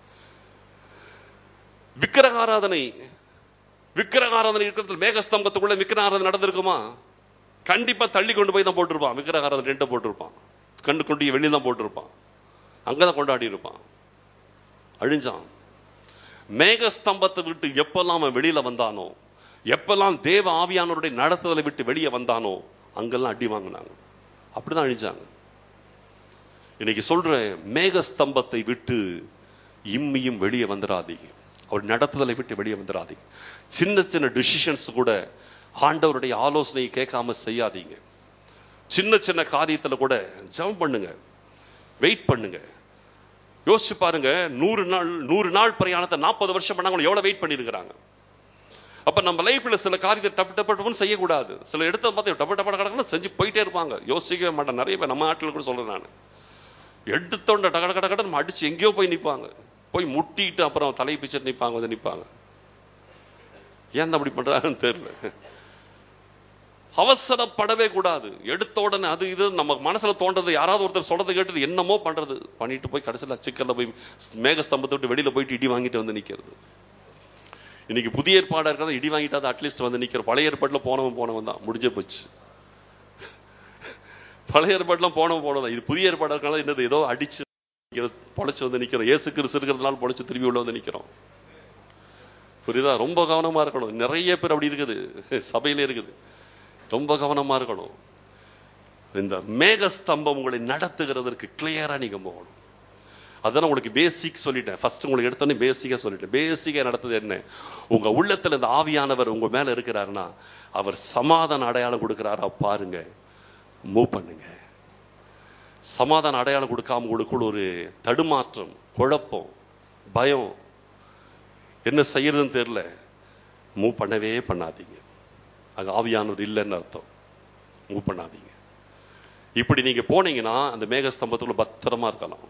விக்கிரகாராதனை விக்கிரகாராதனை இருக்கிறதுல மேகஸ்தம்பத்துக்குள்ள விக்கிரகாராதனை நடந்திருக்குமா கண்டிப்பா தள்ளி கொண்டு போய் தான் போட்டிருப்பான் விக்கிரகாராதனை ரெண்டை போட்டிருப்பான் கண்டு கொண்டு வெளியே தான் போட்டிருப்பான் அங்கதான் கொண்டாடி இருப்பான் அழிஞ்சான் மேகஸ்தம்பத்தை விட்டு எப்பெல்லாம் அவன் வெளியில வந்தானோ எப்பெல்லாம் தேவ ஆவியானவருடைய நடத்துதலை விட்டு வெளியே வந்தானோ அங்கெல்லாம் அடி வாங்கினாங்க அப்படிதான் அழிஞ்சாங்க இன்னைக்கு சொல்றேன் மேகஸ்தம்பத்தை விட்டு இம்மியும் வெளியே வந்துடாதீங்க அவர் நடத்துதலை விட்டு வெளியே வந்துடாதீங்க சின்ன சின்ன டிசிஷன்ஸ் கூட ஆண்டவருடைய ஆலோசனையை கேட்காம செய்யாதீங்க சின்ன சின்ன காரியத்துல கூட ஜெபம் பண்ணுங்க வெயிட் பண்ணுங்க யோசிச்சு பாருங்க நூறு நாள் நூறு நாள் பிரயாணத்தை நாற்பது வருஷம் பண்ணாங்க எவ்வளவு வெயிட் பண்ணிருக்கிறாங்க அப்ப நம்ம லைஃப்ல சில காரியத்தை டப்பு டப்பு டப்புன்னு செய்யக்கூடாது சில இடத்துல பார்த்து டப்பு டப்பு கடக்கணும் செஞ்சு போயிட்டே இருப்பாங்க யோசிக்கவே மாட்டேன் நிறைய பேர் நம்ம நாட்டில் கூட சொல்றேன் நான் எடுத்தோண்ட டக டக டக நம்ம அடிச்சு எங்கேயோ போய் நிப்பாங்க போய் முட்டிட்டு அப்புறம் தலை பிச்சுட்டு நிப்பாங்க வந்து நிப்பாங்க ஏன் அப்படி பண்றாங்கன்னு தெரியல அவசரப்படவே கூடாது எடுத்த உடனே அது இது நம்ம மனசுல தோன்றது யாராவது ஒருத்தர் சொல்றதை கேட்டு என்னமோ பண்றது பண்ணிட்டு போய் கடைசியில் சிக்கல்ல போய் மேகஸ்தம்பத்தை விட்டு வெளியில போயிட்டு இடி வாங்கிட்டு வந்து நிக்கிறது இன்னைக்கு புதிய ஏற்பாடா இருக்கிறத இடி வாங்கிட்டாது அட்லீஸ்ட் வந்து நிக்கிற பழைய ஏற்பாட்டுல போனவன் போனவன் தான் முடிஞ்சே போச்சு பழைய ஏற்பாடுலாம் போனவன் போனவன் இது புதிய ஏற்பாடா இருக்கிறனால என்னது ஏதோ அடிச்சு பொழைச்சு வந்து நிக்கிறோம் ஏசு கிறிஸ்து இருக்கிறதுனால பொழைச்சு திரும்பி உள்ள வந்து நிக்கிறோம் புரியுதா ரொம்ப கவனமா இருக்கணும் நிறைய பேர் அப்படி இருக்குது சபையில இருக்குது ரொம்ப கவனமா இருக்கணும் இந்த மேகஸ்தம்பம் உங்களை நடத்துகிறதற்கு கிளியரா நீங்க போகணும் அதான் உங்களுக்கு பேசிக் சொல்லிட்டேன் ஃபர்ஸ்ட் உங்களுக்கு எடுத்தோன்னே பேசிக்கா சொல்லிட்டேன் பேசிக்கா நடத்தது என்ன உங்க உள்ளத்துல இந்த ஆவியானவர் உங்க மேல இருக்கிறாருன்னா அவர் சமாதான அடையாளம் கொடுக்கிறாரா பாருங்க மூவ் பண்ணுங்க சமாதான அடையாளம் கொடுக்காம உங்களுக்குள்ள ஒரு தடுமாற்றம் குழப்பம் பயம் என்ன செய்யறதுன்னு தெரியல மூவ் பண்ணவே பண்ணாதீங்க அங்க ஆவியானவர் இல்லைன்னு அர்த்தம் மூவ் பண்ணாதீங்க இப்படி நீங்க போனீங்கன்னா அந்த மேகஸ்தம்பத்துக்குள்ள பத்திரமா இருக்கலாம்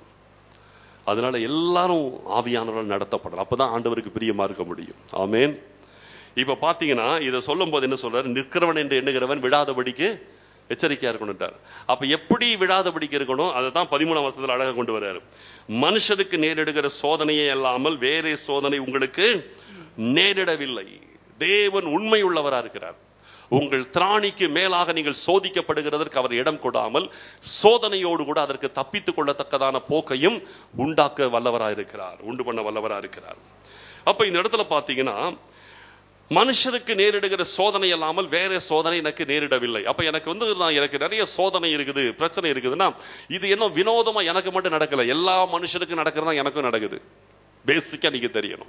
அதனால எல்லாரும் ஆவியானவரால் நடத்தப்படலாம் அப்பதான் ஆண்டவருக்கு பிரியமா இருக்க முடியும் ஆமேன் இப்ப பாத்தீங்கன்னா இதை சொல்லும் போது என்ன சொல்றாரு நிற்கிறவன் என்று எண்ணுகிறவன் விடாதபடிக்கு எச்சரிக்கையா இருக்கணும்ட்டார் அப்ப எப்படி விடாதபடிக்கு இருக்கணும் அதை தான் பதிமூணாம் வருஷத்துல அழகா கொண்டு வர்றாரு மனுஷருக்கு நேரிடுகிற சோதனையே அல்லாமல் வேறே சோதனை உங்களுக்கு நேரிடவில்லை தேவன் உண்மை உள்ளவரா இருக்கிறார் உங்கள் திராணிக்கு மேலாக நீங்கள் சோதிக்கப்படுகிறதற்கு அவர் இடம் கொடாமல் சோதனையோடு கூட அதற்கு தப்பித்துக் கொள்ளத்தக்கதான போக்கையும் உண்டாக்க வல்லவரா இருக்கிறார் உண்டு பண்ண வல்லவரா இருக்கிறார் அப்ப இந்த இடத்துல பாத்தீங்கன்னா மனுஷருக்கு நேரிடுகிற சோதனை இல்லாமல் வேற சோதனை எனக்கு நேரிடவில்லை அப்ப எனக்கு வந்து நான் எனக்கு நிறைய சோதனை இருக்குது பிரச்சனை இருக்குதுன்னா இது என்ன வினோதமா எனக்கு மட்டும் நடக்கல எல்லா மனுஷனுக்கும் நடக்கிறதா எனக்கும் நடக்குது பேசிக்கா நீங்க தெரியணும்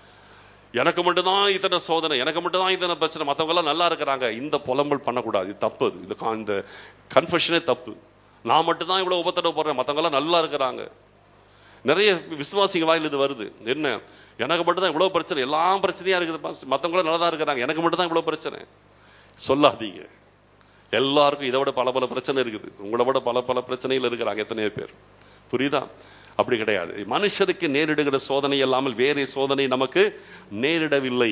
எனக்கு மட்டும்தான் இத்தனை சோதனை எனக்கு மட்டும்தான் இத்தனை பிரச்சனை மற்றவங்க எல்லாம் நல்லா இருக்கிறாங்க இந்த புலம்பல் பண்ணக்கூடாது இது தப்பு இது இந்த கா- இந்த கன்ஃபெஷனே தப்பு நான் மட்டும்தான் இவ்வளவு உபத்திரவ போடுறேன் மற்றவங்க எல்லாம் நல்லா இருக்கிறாங்க நிறைய விசுவாசிங்க வாயில் இது வருது என்ன எனக்கு மட்டும் தான் இவ்வளவு பிரச்சனை எல்லா பிரச்சனையா இருக்குது பாஸ்டர். மத்தவங்க நல்லா தான் இருக்கிறாங்க எனக்கு மட்டும் தான் இவ்வளவு பிரச்சனை சொல்லாதீங்க எல்லாருக்கும் இதை விட பல பல பிரச்சனை இருக்குது உங்களை விட பல பல பிரச்சனைகள் இருக்கிறாங்க எத்தனையோ பேர் புரியுதா அப்படி கிடையாது மனுஷருக்கு நேரிடுகிற சோதனை இல்லாமல் வேறே சோதனை நமக்கு நேரிடவில்லை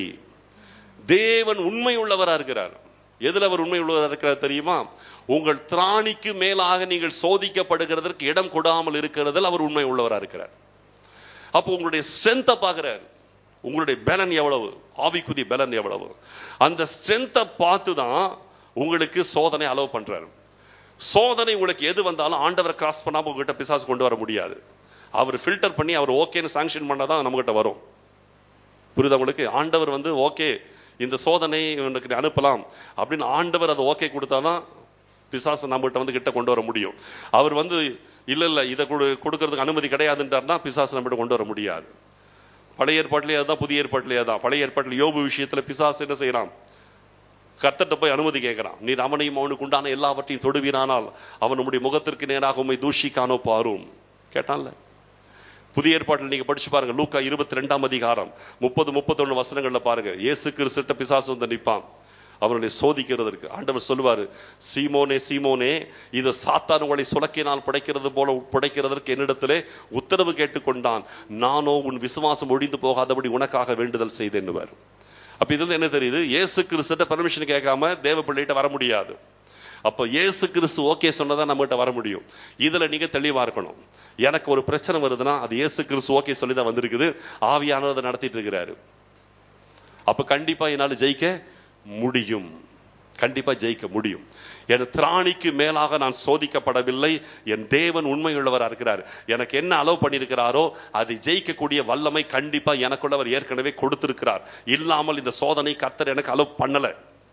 தேவன் உண்மை உள்ளவரா இருக்கிறார் எதுல அவர் உண்மை உள்ளவரா இருக்கிறார் தெரியுமா உங்கள் திராணிக்கு மேலாக நீங்கள் சோதிக்கப்படுகிறதற்கு இடம் கொடாமல் இருக்கிறதில் அவர் உண்மை உள்ளவரா இருக்கிறார் அப்போ உங்களுடைய ஸ்ட்ரென்த்தை பார்க்கிறார் உங்களுடைய பலன் எவ்வளவு ஆவிக்குதி பலன் எவ்வளவு அந்த ஸ்ட்ரென்த்தை பார்த்து தான் உங்களுக்கு சோதனை அலோவ் பண்றாரு சோதனை உங்களுக்கு எது வந்தாலும் ஆண்டவர் கிராஸ் பண்ணாம உங்ககிட்ட பிசாசு கொண்டு வர முடியாது அவர் ஃபில்டர் பண்ணி அவர் ஓகேன்னு சாங்ஷன் பண்ணாதான் நம்மகிட்ட வரும் புரியுதா உங்களுக்கு ஆண்டவர் வந்து ஓகே இந்த சோதனை உனக்கு நீ அனுப்பலாம் அப்படின்னு ஆண்டவர் அதை ஓகே கொடுத்தாதான் பிசாசு நம்மகிட்ட வந்து கிட்ட கொண்டு வர முடியும் அவர் வந்து இல்ல இல்ல இதை கொடு கொடுக்கறதுக்கு அனுமதி கிடையாதுன்றாருன்னா பிசாசு நம்மகிட்ட கொண்டு வர முடியாது பழைய ஏற்பாட்டிலேயே தான் புதிய ஏற்பாட்டிலேயே தான் பழைய ஏற்பாட்டில் யோபு விஷயத்துல பிசாசு என்ன செய்யறான் கர்த்தர்ட்ட போய் அனுமதி கேட்கிறான் நீர் அவனையும் அவனுக்கு உண்டான எல்லாவற்றையும் தொடுவீரானால் அவன் உம்முடைய முகத்திற்கு நேராக உம்மை தூஷிக்கானோ பாரும் கேட்டான்ல புதிய ஏற்பாட்டில் நீங்க படிச்சு பாருங்க லூக்கா இருபத்தி ரெண்டாம் அதிகாரம் முப்பது முப்பத்தொன்னு வசனங்கள்ல பாருங்க இயேசு கிறிஸ்துட்ட பிசாசு வந்து நிப்பான் அவர்களை சோதிக்கிறதற்கு ஆண்டவர் சொல்லுவாரு சீமோனே சீமோனே இது சாத்தான் உங்களை சுலக்கினால் புடைக்கிறது போல புடைக்கிறதற்கு என்னிடத்திலே உத்தரவு கேட்டுக்கொண்டான் நானோ உன் விசுவாசம் ஒழிந்து போகாதபடி உனக்காக வேண்டுதல் செய்தேன்னுவார் அப்ப இதுல இருந்து என்ன தெரியுது இயேசு கிறிஸ்துட்ட பெர்மிஷன் கேட்காம தேவ பிள்ளைகிட்ட வர முடியாது அப்ப இயேசு கிறிஸ்து ஓகே சொன்னதான் நம்மகிட்ட வர முடியும் இதுல நீங்க தெளிவா இருக்கணும் எனக்கு ஒரு பிரச்சனை வருதுன்னா அது இயேசு கிறிஸ்து ஓகே சொல்லி தான் வந்திருக்குது ஆவியானவர் அதை நடத்திட்டு இருக்கிறாரு அப்ப கண்டிப்பா என்னால ஜெயிக்க முடியும் கண்டிப்பா ஜெயிக்க முடியும் என் திராணிக்கு மேலாக நான் சோதிக்கப்படவில்லை என் தேவன் உண்மையுள்ளவரா இருக்கிறார் எனக்கு என்ன அலோவ் பண்ணியிருக்கிறாரோ அதை ஜெயிக்கக்கூடிய வல்லமை கண்டிப்பா எனக்குள்ளவர் ஏற்கனவே கொடுத்திருக்கிறார் இல்லாமல் இந்த சோதனை கத்தர் எனக்கு அலோவ் பண்ணல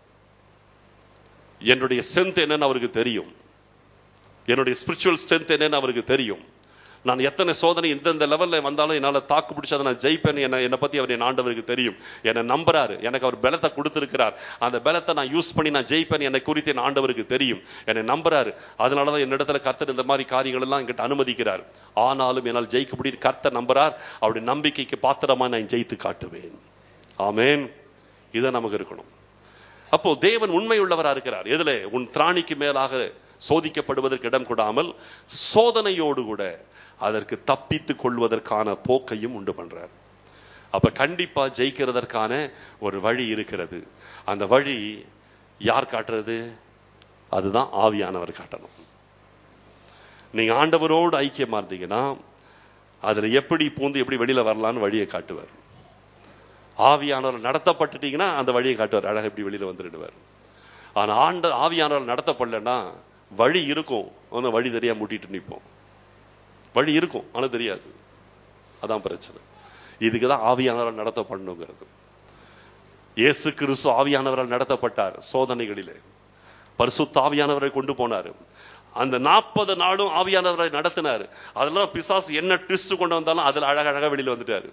என்னுடைய ஸ்ட்ரென்த் என்னன்னு அவருக்கு தெரியும் என்னுடைய ஸ்பிரிச்சுவல் ஸ்ட்ரென்த் என்னன்னு அவருக்கு தெரியும் நான் எத்தனை சோதனை இந்தந்த லெவல்ல வந்தாலும் என்னால தாக்கு பிடிச்சி அதை நான் ஜெயிப்பேன் என்ன என்னை பத்தி அவர் என் ஆண்டவருக்கு தெரியும் என்னை நம்புறாரு எனக்கு அவர் பலத்தை கொடுத்திருக்கிறார் அந்த பலத்தை நான் யூஸ் பண்ணி நான் ஜெயிப்பேன் என்னை குறித்து என் ஆண்டவருக்கு தெரியும் என்னை நம்புறாரு அதனாலதான் என்னிடத்துல கர்த்தர் இந்த மாதிரி காரியங்கள் எல்லாம் என்கிட்ட அனுமதிக்கிறார் ஆனாலும் என்னால் ஜெயிக்க முடியும் கர்த்தர் நம்புறார் அவருடைய நம்பிக்கைக்கு பாத்திரமா நான் ஜெயித்து காட்டுவேன் ஆமேன் இதை நமக்கு இருக்கணும் அப்போ தேவன் உண்மை உள்ளவரா இருக்கிறார் எதுல உன் திராணிக்கு மேலாக சோதிக்கப்படுவதற்கு இடம் கொடாமல் சோதனையோடு கூட அதற்கு தப்பித்துக் கொள்வதற்கான போக்கையும் உண்டு பண்றார் அப்ப கண்டிப்பா ஜெயிக்கிறதற்கான ஒரு வழி இருக்கிறது அந்த வழி யார் காட்டுறது அதுதான் ஆவியானவர் காட்டணும் நீங்க ஆண்டவரோடு ஐக்கியமா இருந்தீங்கன்னா அதுல எப்படி பூந்து எப்படி வெளியில வரலான்னு வழியை காட்டுவார் ஆவியானவர் நடத்தப்பட்டுட்டீங்கன்னா அந்த வழியை காட்டுவார் அழகா இப்படி வெளியில வந்துடுவார் ஆனா ஆண்ட ஆவியானவர் நடத்தப்படலன்னா வழி இருக்கும் ஆனா வழி தெரியாம முட்டிட்டு நிற்போம் வழி இருக்கும் ஆனா தெரியாது அதான் பிரச்சனை இதுக்கு தான் ஆவியானவரால் நடத்தப்படணுங்கிறது இயேசு கிறிஸ்து ஆவியானவரால் நடத்தப்பட்டார் சோதனைகளிலே பரிசுத்த ஆவியானவரை கொண்டு போனார் அந்த நாற்பது நாளும் ஆவியானவரை நடத்தினார் அதெல்லாம் பிசாசு என்ன ட்விஸ்ட் கொண்டு வந்தாலும் அதுல அழகழகா வெளியில வந்துட்டாரு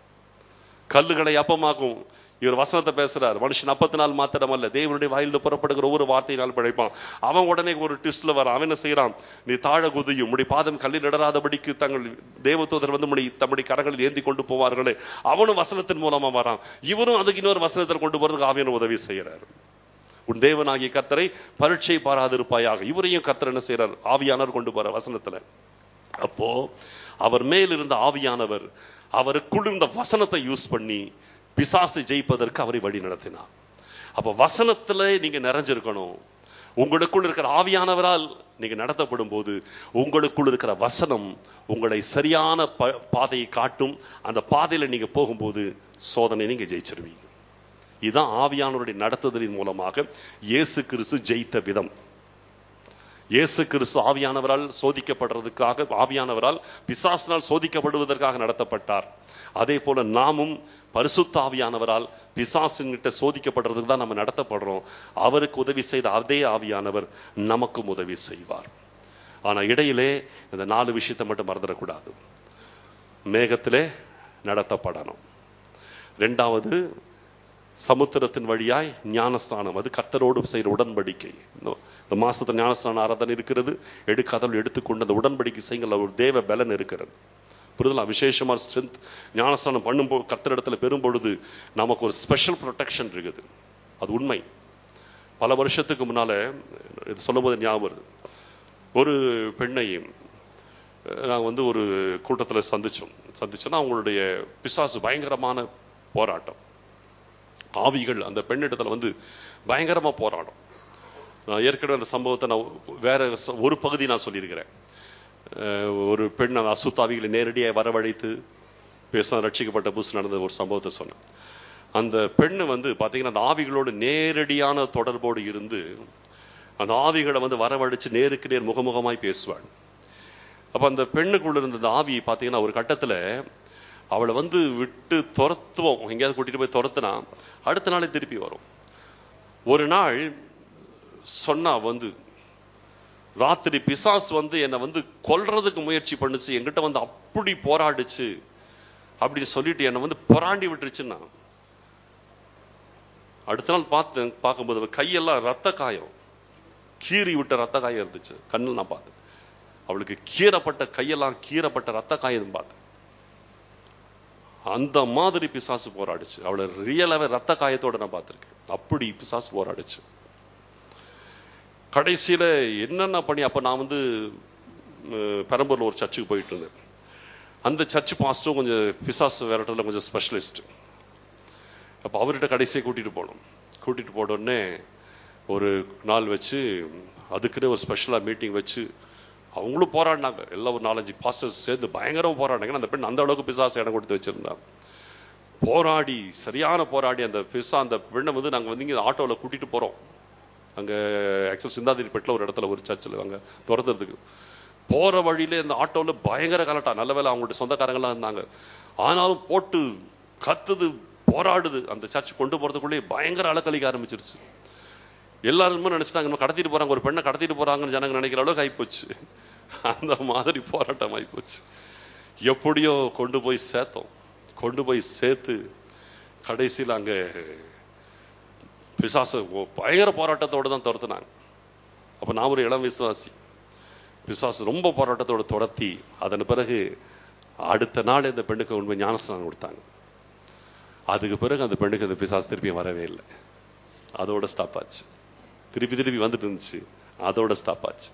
கல்லுகளை அப்பமாக்கும் இவர் வசனத்தை பேசுறார் மனுஷன் அப்பத்தினால் மாத்திரமல்ல தேவனுடைய வாயிலிருந்து புறப்படுகிற ஒவ்வொரு வார்த்தையினால் பிழைப்பான் அவன் உடனே ஒரு ட்விஸ்ட்ல வரான் அவன் என்ன செய்யறான் நீ தாழ குதியும் உடைய பாதம் கல்லில் இடராதபடிக்கு தங்கள் தேவதூதர் வந்து முடி தம்முடைய கரங்களில் ஏந்தி கொண்டு போவார்களே அவனும் வசனத்தின் மூலமா வரான் இவரும் அதுக்கு இன்னொரு வசனத்தை கொண்டு போறதுக்கு ஆவியான உதவி செய்யறாரு உன் தேவனாகிய கத்தரை பரீட்சை பாராதிருப்பாயாக இவரையும் கத்தர் என்ன செய்யறார் ஆவியானவர் கொண்டு போற வசனத்துல அப்போ அவர் மேல் இருந்த ஆவியானவர் அவருக்குள் இருந்த வசனத்தை யூஸ் பண்ணி பிசாசை ஜெயிப்பதற்கு அவரை வழி நடத்தினார் அப்ப வசனத்துல நீங்க நிறைஞ்சிருக்கணும் உங்களுக்குள் இருக்கிற ஆவியானவரால் நீங்க நடத்தப்படும் போது உங்களுக்குள் இருக்கிற வசனம் உங்களை சரியான ப- பாதையை காட்டும் அந்த பாதையில நீங்க போகும்போது சோதனை நீங்க ஜெயிச்சிருவீங்க இதுதான் ஆவியானவருடைய நடத்துதலின் மூலமாக இயேசு கிறிஸ்து ஜெயித்த விதம் இயேசு கிறிஸ்து ஆவியானவரால் சோதிக்கப்படுறதுக்காக ஆவியானவரால் பிசாசினால் சோதிக்கப்படுவதற்காக நடத்தப்பட்டார் அதே போல நாமும் பரிசுத்த ஆவியானவரால் பிசாசின்கிட்ட சோதிக்கப்படுறதுக்கு தான் நம்ம நடத்தப்படுறோம் அவருக்கு உதவி செய்த அதே ஆவியானவர் நமக்கும் உதவி செய்வார் ஆனா இடையிலே இந்த நாலு விஷயத்தை மட்டும் மறந்துடக்கூடாது மேகத்திலே நடத்தப்படணும் ரெண்டாவது சமுத்திரத்தின் வழியாய் ஞானஸ்நானம் அது கர்த்தரோடு செய்கிற உடன்படிக்கை இந்த- இந்த மாசத்துல ஞானஸ்நான ஆராதனை இருக்கிறது எடுக்காதவள் எடுத்துக்கொண்டு அந்த உடன்படிக்கை செய்யுங்கள் ஒரு தேவ பலன் இருக்கிறது புரிதலா விசேஷமா ஸ்ட்ரென்த் ஞானஸ்நானம் பண்ணும்போது கர்த்தரிடத்துல பெறும் பொழுது நமக்கு ஒரு ஸ்பெஷல் ப்ரொடெக்ஷன் இருக்குது அது உண்மை பல வருஷத்துக்கு முன்னால இது சொல்லும்போது ஞாபகம் வருது ஒரு பெண்ணை நாங்கள் வந்து ஒரு கூட்டத்தில் சந்திச்சோம் சந்திச்சோன்னா அவங்களுடைய பிசாசு பயங்கரமான போராட்டம் ஆவிகள் அந்த பெண்ணிடத்துல வந்து பயங்கரமா போராடும் நான் ஏற்கனவே அந்த சம்பவத்தை நான் வேற ச- ஒரு பகுதி நான் சொல்லியிருக்கிறேன் அஹ் ஒரு பெண் அந்த அசுத்தாவிகளை நேரடியாக வரவழைத்து பேச ரட்சிக்கப்பட்ட புதுசு நடந்த ஒரு சம்பவத்தை சொன்னேன் அந்த பெண்ணு வந்து பாத்தீங்கன்னா அந்த ஆவிகளோடு நேரடியான தொடர்போடு இருந்து அந்த ஆவிகளை வந்து வரவழைச்சு நேருக்கு நேர் முகமுகமாய் பேசுவாள் அப்ப அந்த பெண்ணுக்குள்ள இருந்த அந்த ஆவி பாத்தீங்கன்னா ஒரு கட்டத்துல அவளை வந்து விட்டு துரத்துவோம் எங்கேயாவது கூட்டிட்டு போய் துரத்துனா அடுத்த நாளே திருப்பி வரும் ஒரு நாள் சொன்னா வந்து ராத்திரி பிசாஸ் வந்து என்னை வந்து கொல்றதுக்கு முயற்சி பண்ணுச்சு என்கிட்ட வந்து அப்படி போராடுச்சு அப்படி சொல்லிட்டு என்னை வந்து போராண்டி விட்டுருச்சுன்னா அடுத்த நாள் பார்த்தேன் பார்க்கும்போது அவ கையெல்லாம் ரத்த காயம் கீறி விட்ட ரத்த காயம் இருந்துச்சு கண்ணில் நான் பார்த்தேன் அவளுக்கு கீறப்பட்ட கையெல்லாம் கீறப்பட்ட ரத்த காயம் பார்த்தேன் அந்த மாதிரி பிசாசு போராடுச்சு அவளை ரியலாவே ரத்த காயத்தோட நான் பார்த்திருக்கேன் அப்படி பிசாசு போராடுச்சு கடைசியில என்னென்ன பண்ணி அப்ப நான் வந்து உம், பெரம்பூர்ல ஒரு சர்ச்சுக்கு போயிட்டு இருந்தேன் அந்த சர்ச் பாஸ்டரும் கொஞ்சம் பிசாசு விரட்டுறதுல கொஞ்சம் ஸ்பெஷலிஸ்ட் அப்ப அவர்கிட்ட கடைசியை கூட்டிட்டு போனோம் கூட்டிட்டு போன உடனே ஒரு நாள் வச்சு அதுக்குன்னு ஒரு ஸ்பெஷலா மீட்டிங் வச்சு அவங்களும் போராடினாங்க எல்லாம் ஒரு நாலஞ்சு பாஸ்டர்ஸ் சேர்ந்து பயங்கரமா போராடினாங்க அந்த பெண் அந்த அளவுக்கு பிசாசு இடம் கொடுத்து வச்சிருந்தாங்க போராடி சரியான போராடி அந்த பிசா அந்த பெண்ணை வந்து நாங்க வந்து இங்க ஆட்டோல கூட்டிட்டு போறோம் அங்க ஆக்சுவல் சிந்தாதிரிப்பேட்டில் ஒரு இடத்துல ஒரு சர்ச்சில் அங்க திறந்ததுக்கு போற வழியில இந்த ஆட்டோல பயங்கர கலட்டா நல்ல வேளை அவங்களுடைய சொந்தக்காரங்களாம் இருந்தாங்க ஆனாலும் போட்டு கத்துது போராடுது அந்த சர்ச் கொண்டு போறதுக்குள்ளே பயங்கர அலக்கழிக்க ஆரம்பிச்சிருச்சு எல்லாருமே நினைச்சிட்டாங்க இன்னும் கடத்திட்டு போறாங்க ஒரு பெண்ணை கடத்திட்டு போறாங்கன்னு ஜனங்க நினைக்கிற அளவுக்கு ஆயிப்போச்சு அந்த மாதிரி போராட்டம் ஆயிப்போச்சு எப்படியோ கொண்டு போய் சேர்த்தோம் கொண்டு போய் சேர்த்து கடைசியில் அங்க பிசாசு ஓ- பயங்கர போராட்டத்தோட தான் துரத்துனாங்க அப்ப நான் ஒரு இளம் விசுவாசி பிசாசு ரொம்ப போராட்டத்தோட துரத்தி அதன் பிறகு அடுத்த நாள் இந்த பெண்ணுக்கு உண்மை ஞானஸ்தானம் கொடுத்தாங்க அதுக்கு பிறகு அந்த பெண்ணுக்கு அந்த பிசாசு திருப்பி வரவே இல்லை அதோட ஸ்டாப் ஆச்சு திருப்பி திருப்பி வந்துட்டு இருந்துச்சு அதோட ஸ்டாப் ஆச்சு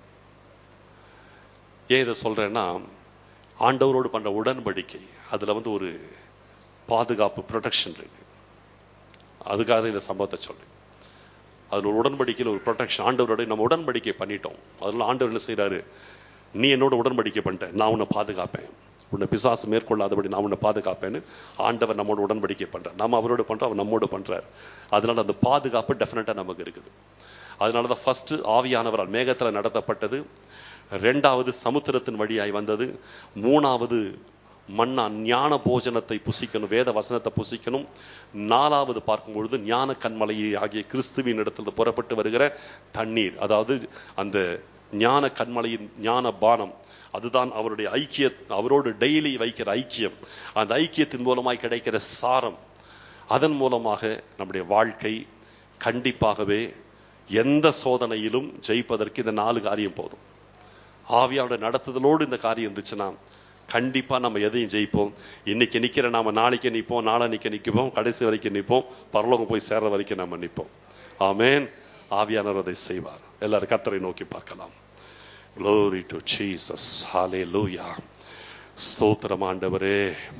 ஏன் இதை சொல்றேன்னா ஆண்டவரோடு பண்ற உடன்படிக்கை அதுல வந்து ஒரு பாதுகாப்பு ப்ரொடெக்ஷன் இருக்கு அதுக்காக தான் இந்த சம்பவத்தை சொல்றேன் அதுல ஒரு உடன்படிக்கையில் ஒரு ப்ரொடெக்ஷன் ஆண்டவரோட நம்ம உடன்படிக்கை பண்ணிட்டோம் அதனால ஆண்டவர் என்ன செய்றாரு நீ என்னோட உடன்படிக்கை பண்ணிட்ட நான் உன்னை பாதுகாப்பேன் உன்னை பிசாசு மேற்கொள்ளாதபடி நான் உன்னை பாதுகாப்பேன்னு ஆண்டவர் நம்மோட உடன்படிக்கை பண்றார் நம்ம அவரோட பண்றோம் அவர் நம்மோட பண்றார் அதனால அந்த பாதுகாப்பு டெஃபினட்டா நமக்கு இருக்குது அதனால தான் ஃபர்ஸ்ட் ஆவியானவரால் மேகத்துல நடத்தப்பட்டது ரெண்டாவது சமுத்திரத்தின் வழியாய் வந்தது மூணாவது மன்னா ஞான போஜனத்தை புசிக்கணும் வேத வசனத்தை புசிக்கணும் நாலாவது பார்க்கும் பொழுது ஞான கண்மலையை ஆகிய கிறிஸ்துவின் இடத்துல புறப்பட்டு வருகிற தண்ணீர் அதாவது அந்த ஞான கண்மலையின் ஞான பானம் அதுதான் அவருடைய ஐக்கிய அவரோடு டெய்லி வைக்கிற ஐக்கியம் அந்த ஐக்கியத்தின் மூலமாய் கிடைக்கிற சாரம் அதன் மூலமாக நம்முடைய வாழ்க்கை கண்டிப்பாகவே எந்த சோதனையிலும் ஜெயிப்பதற்கு இந்த நாலு காரியம் போதும் ஆவியாவோட நடத்துதலோடு இந்த காரியம் இருந்துச்சுன்னா கண்டிப்பா நம்ம எதையும் ஜெயிப்போம் இன்னைக்கு நிக்கிற நாம நாளைக்கு நிற்போம் நாளன்னைக்கு நிற்போம் கடைசி வரைக்கும் நிற்போம் பரலோகம் போய் சேர்ற வரைக்கும் நம்ம நிற்போம் ஆமென் ஆவியானவர் அதை செய்வார் எல்லாரும் கர்த்தரை நோக்கி பார்க்கலாம் glory to jesus hallelujah ஸ்தோத்திரம் ஆண்டவரே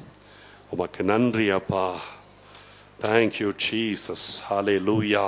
உமக்கு நன்றி அப்பா thank you jesus hallelujah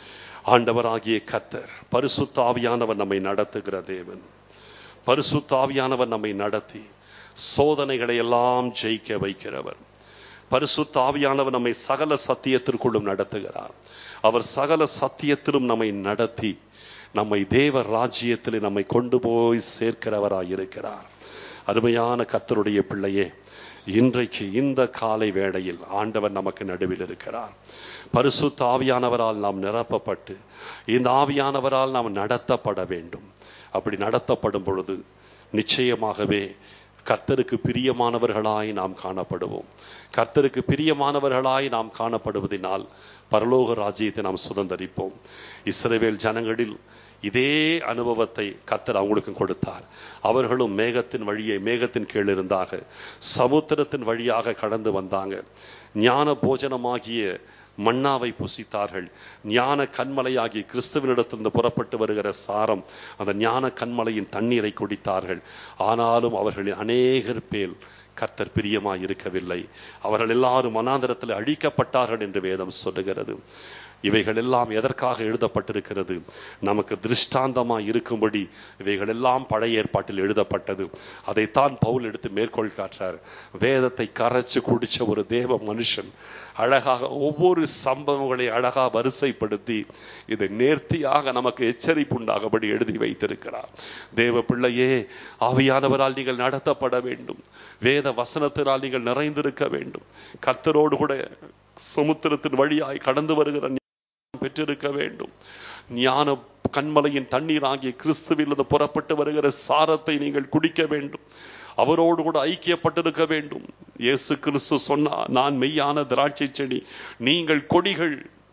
ஆண்டவராகிய கர்த்தர் பரிசுத்த ஆவியானவர் நம்மை நடத்துகிற தேவன் பரிசுத்த ஆவியானவர் நம்மை நடத்தி சோதனைகளை எல்லாம் ஜெயிக்க வைக்கிறவர் பரிசுத்த ஆவியானவர் நம்மை சகல சத்தியத்திற்குள்ளும் நடத்துகிறார் அவர் சகல சத்தியத்திலும் நம்மை நடத்தி நம்மை தேவ ராஜ்யத்தில் நம்மை கொண்டு போய் சேர்க்கிறவராய் இருக்கிறார் அருமையான கர்த்தருடைய பிள்ளையே இன்றைக்கு இந்த காலை வேளையில் ஆண்டவர் நமக்கு நடுவில் இருக்கிறார் பரிசுத்த ஆவியானவரால் நாம் நிரப்பப்பட்டு இந்த ஆவியானவரால் நாம் நடத்தப்பட வேண்டும் அப்படி நடத்தப்படும் பொழுது நிச்சயமாகவே கர்த்தருக்கு பிரியமானவர்களாய் நாம் காணப்படுவோம் கர்த்தருக்கு பிரியமானவர்களாய் நாம் காணப்படுவதினால் பரலோக ராஜ்யத்தை நாம் சுதந்தரிப்போம் இஸ்ரவேல் ஜனங்களில் இதே அனுபவத்தை கர்த்தர் அவங்களுக்கும் கொடுத்தார் அவர்களும் மேகத்தின் வழியை மேகத்தின் கீழ் இருந்தாங்க சமுத்திரத்தின் வழியாக கடந்து வந்தாங்க ஞான போஜனமாகிய மன்னாவை புசித்தார்கள் ஞான கண்மலையாகி கிறிஸ்துவனிடத்திலிருந்து புறப்பட்டு வருகிற சாரம் அந்த ஞான கண்மலையின் தண்ணீரை குடித்தார்கள் ஆனாலும் அவர்களில் அநேகர் பேர் கர்த்தர் பிரியமாய் இருக்கவில்லை அவர்கள் எல்லாரும் மனாந்தரத்தில் அழிக்கப்பட்டார்கள் என்று வேதம் சொல்லுகிறது இவைகள் எல்லாம் எதற்காக எழுதப்பட்டிருக்கிறது நமக்கு திருஷ்டாந்தமாய் இருக்கும்படி இவைகள் எல்லாம் பழைய ஏற்பாட்டில் எழுதப்பட்டது அதைத்தான் பவுல் எடுத்து மேற்கோள் காட்டுறார் வேதத்தை கரைச்சு குடிச்ச ஒரு தேவ மனுஷன் அழகாக ஒவ்வொரு சம்பவங்களை அழகா வரிசைப்படுத்தி இதை நேர்த்தியாக நமக்கு எச்சரிப்பு உண்டாகபடி எழுதி வைத்திருக்கிறார் தேவ பிள்ளையே ஆவியானவரால் நீங்கள் நடத்தப்பட வேண்டும் வேத வசனத்தினால் நீங்கள் நிறைந்திருக்க வேண்டும் கர்த்தரோடு கூட சமுத்திரத்தின் வழியாய் கடந்து வருகிற ஞானம் பெற்றிருக்க வேண்டும் ஞான கண்மலையின் தண்ணீர் ஆகிய கிறிஸ்துவில் புறப்பட்டு வருகிற சாரத்தை நீங்கள் குடிக்க வேண்டும் அவரோடு கூட ஐக்கியப்பட்டிருக்க வேண்டும் இயேசு கிறிஸ்து சொன்னார் நான் மெய்யான திராட்சை செடி நீங்கள் கொடிகள்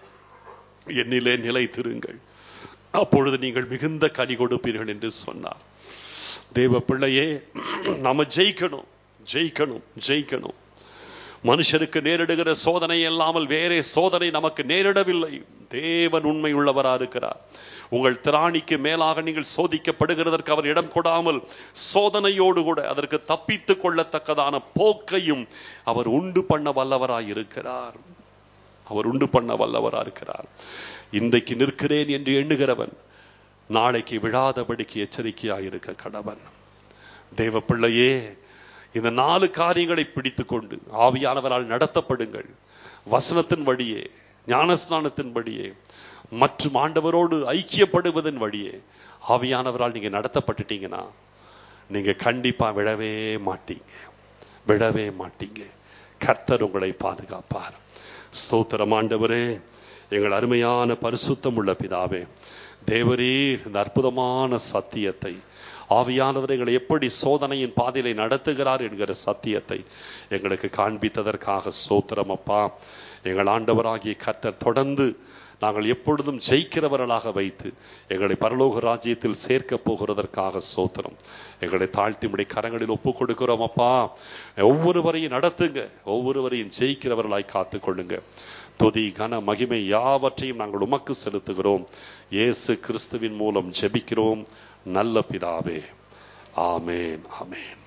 என்னிலே நிலைத்திருங்கள் அப்பொழுது நீங்கள் மிகுந்த கனி கொடுப்பீர்கள் என்று சொன்னார் தேவ பிள்ளையே நாம ஜெயிக்கணும் ஜெயிக்கணும் ஜெயிக்கணும் மனுஷனுக்கு நேரிடுகிற சோதனை இல்லாமல் வேறே சோதனை நமக்கு நேரிடவில்லை தேவன் உண்மை உள்ளவரா இருக்கிறார் உங்கள் திராணிக்கு மேலாக நீங்கள் சோதிக்கப்படுகிறதற்கு அவர் இடம் கொடாமல் சோதனையோடு கூட அதற்கு தப்பித்துக் கொள்ளத்தக்கதான போக்கையும் அவர் உண்டு பண்ண வல்லவராய் இருக்கிறார் அவர் உண்டு பண்ண வல்லவரா இருக்கிறார் இன்றைக்கு நிற்கிறேன் என்று எண்ணுகிறவன் நாளைக்கு விழாதபடிக்கு எச்சரிக்கையாக இருக்க கடவன் தேவ பிள்ளையே இந்த நாலு காரியங்களை பிடித்துக் கொண்டு ஆவியானவரால் நடத்தப்படுங்கள் வசனத்தின் வழியே ஞானஸ்நானத்தின் வழியே மற்றும் ஆண்டவரோடு ஐக்கியப்படுவதன் வழியே ஆவியானவரால் நீங்க நடத்தப்பட்டுட்டீங்கன்னா நீங்க கண்டிப்பா விழவே மாட்டீங்க விழவே மாட்டீங்க கர்த்தர் உங்களை பாதுகாப்பார் ஸ்தோத்திரம் ஆண்டவரே எங்கள் அருமையான பரிசுத்தம் உள்ள பிதாவே தேவரீர் இந்த அற்புதமான சத்தியத்தை ஆவியானவர் எங்களை எப்படி சோதனையின் பாதையிலே நடத்துகிறார் என்கிற சத்தியத்தை எங்களுக்கு காண்பித்ததற்காக சோத்திரம் அப்பா எங்கள் ஆண்டவராகிய கர்த்தர் தொடர்ந்து நாங்கள் எப்பொழுதும் ஜெயிக்கிறவர்களாக வைத்து எங்களை பரலோக ராஜ்யத்தில் சேர்க்க போகிறதற்காக சோத்திரம் எங்களை தாழ்த்தி முடி கரங்களில் ஒப்பு கொடுக்கிறோம் அப்பா ஒவ்வொருவரையும் நடத்துங்க ஒவ்வொருவரையும் ஜெயிக்கிறவர்களாய் காத்துக்கொள்ளுங்க துதி கன மகிமை யாவற்றையும் நாங்கள் உமக்கு செலுத்துகிறோம் இயேசு கிறிஸ்துவின் மூலம் ஜெபிக்கிறோம் நல்ல பிதாவே ஆமேன் ஆமேன்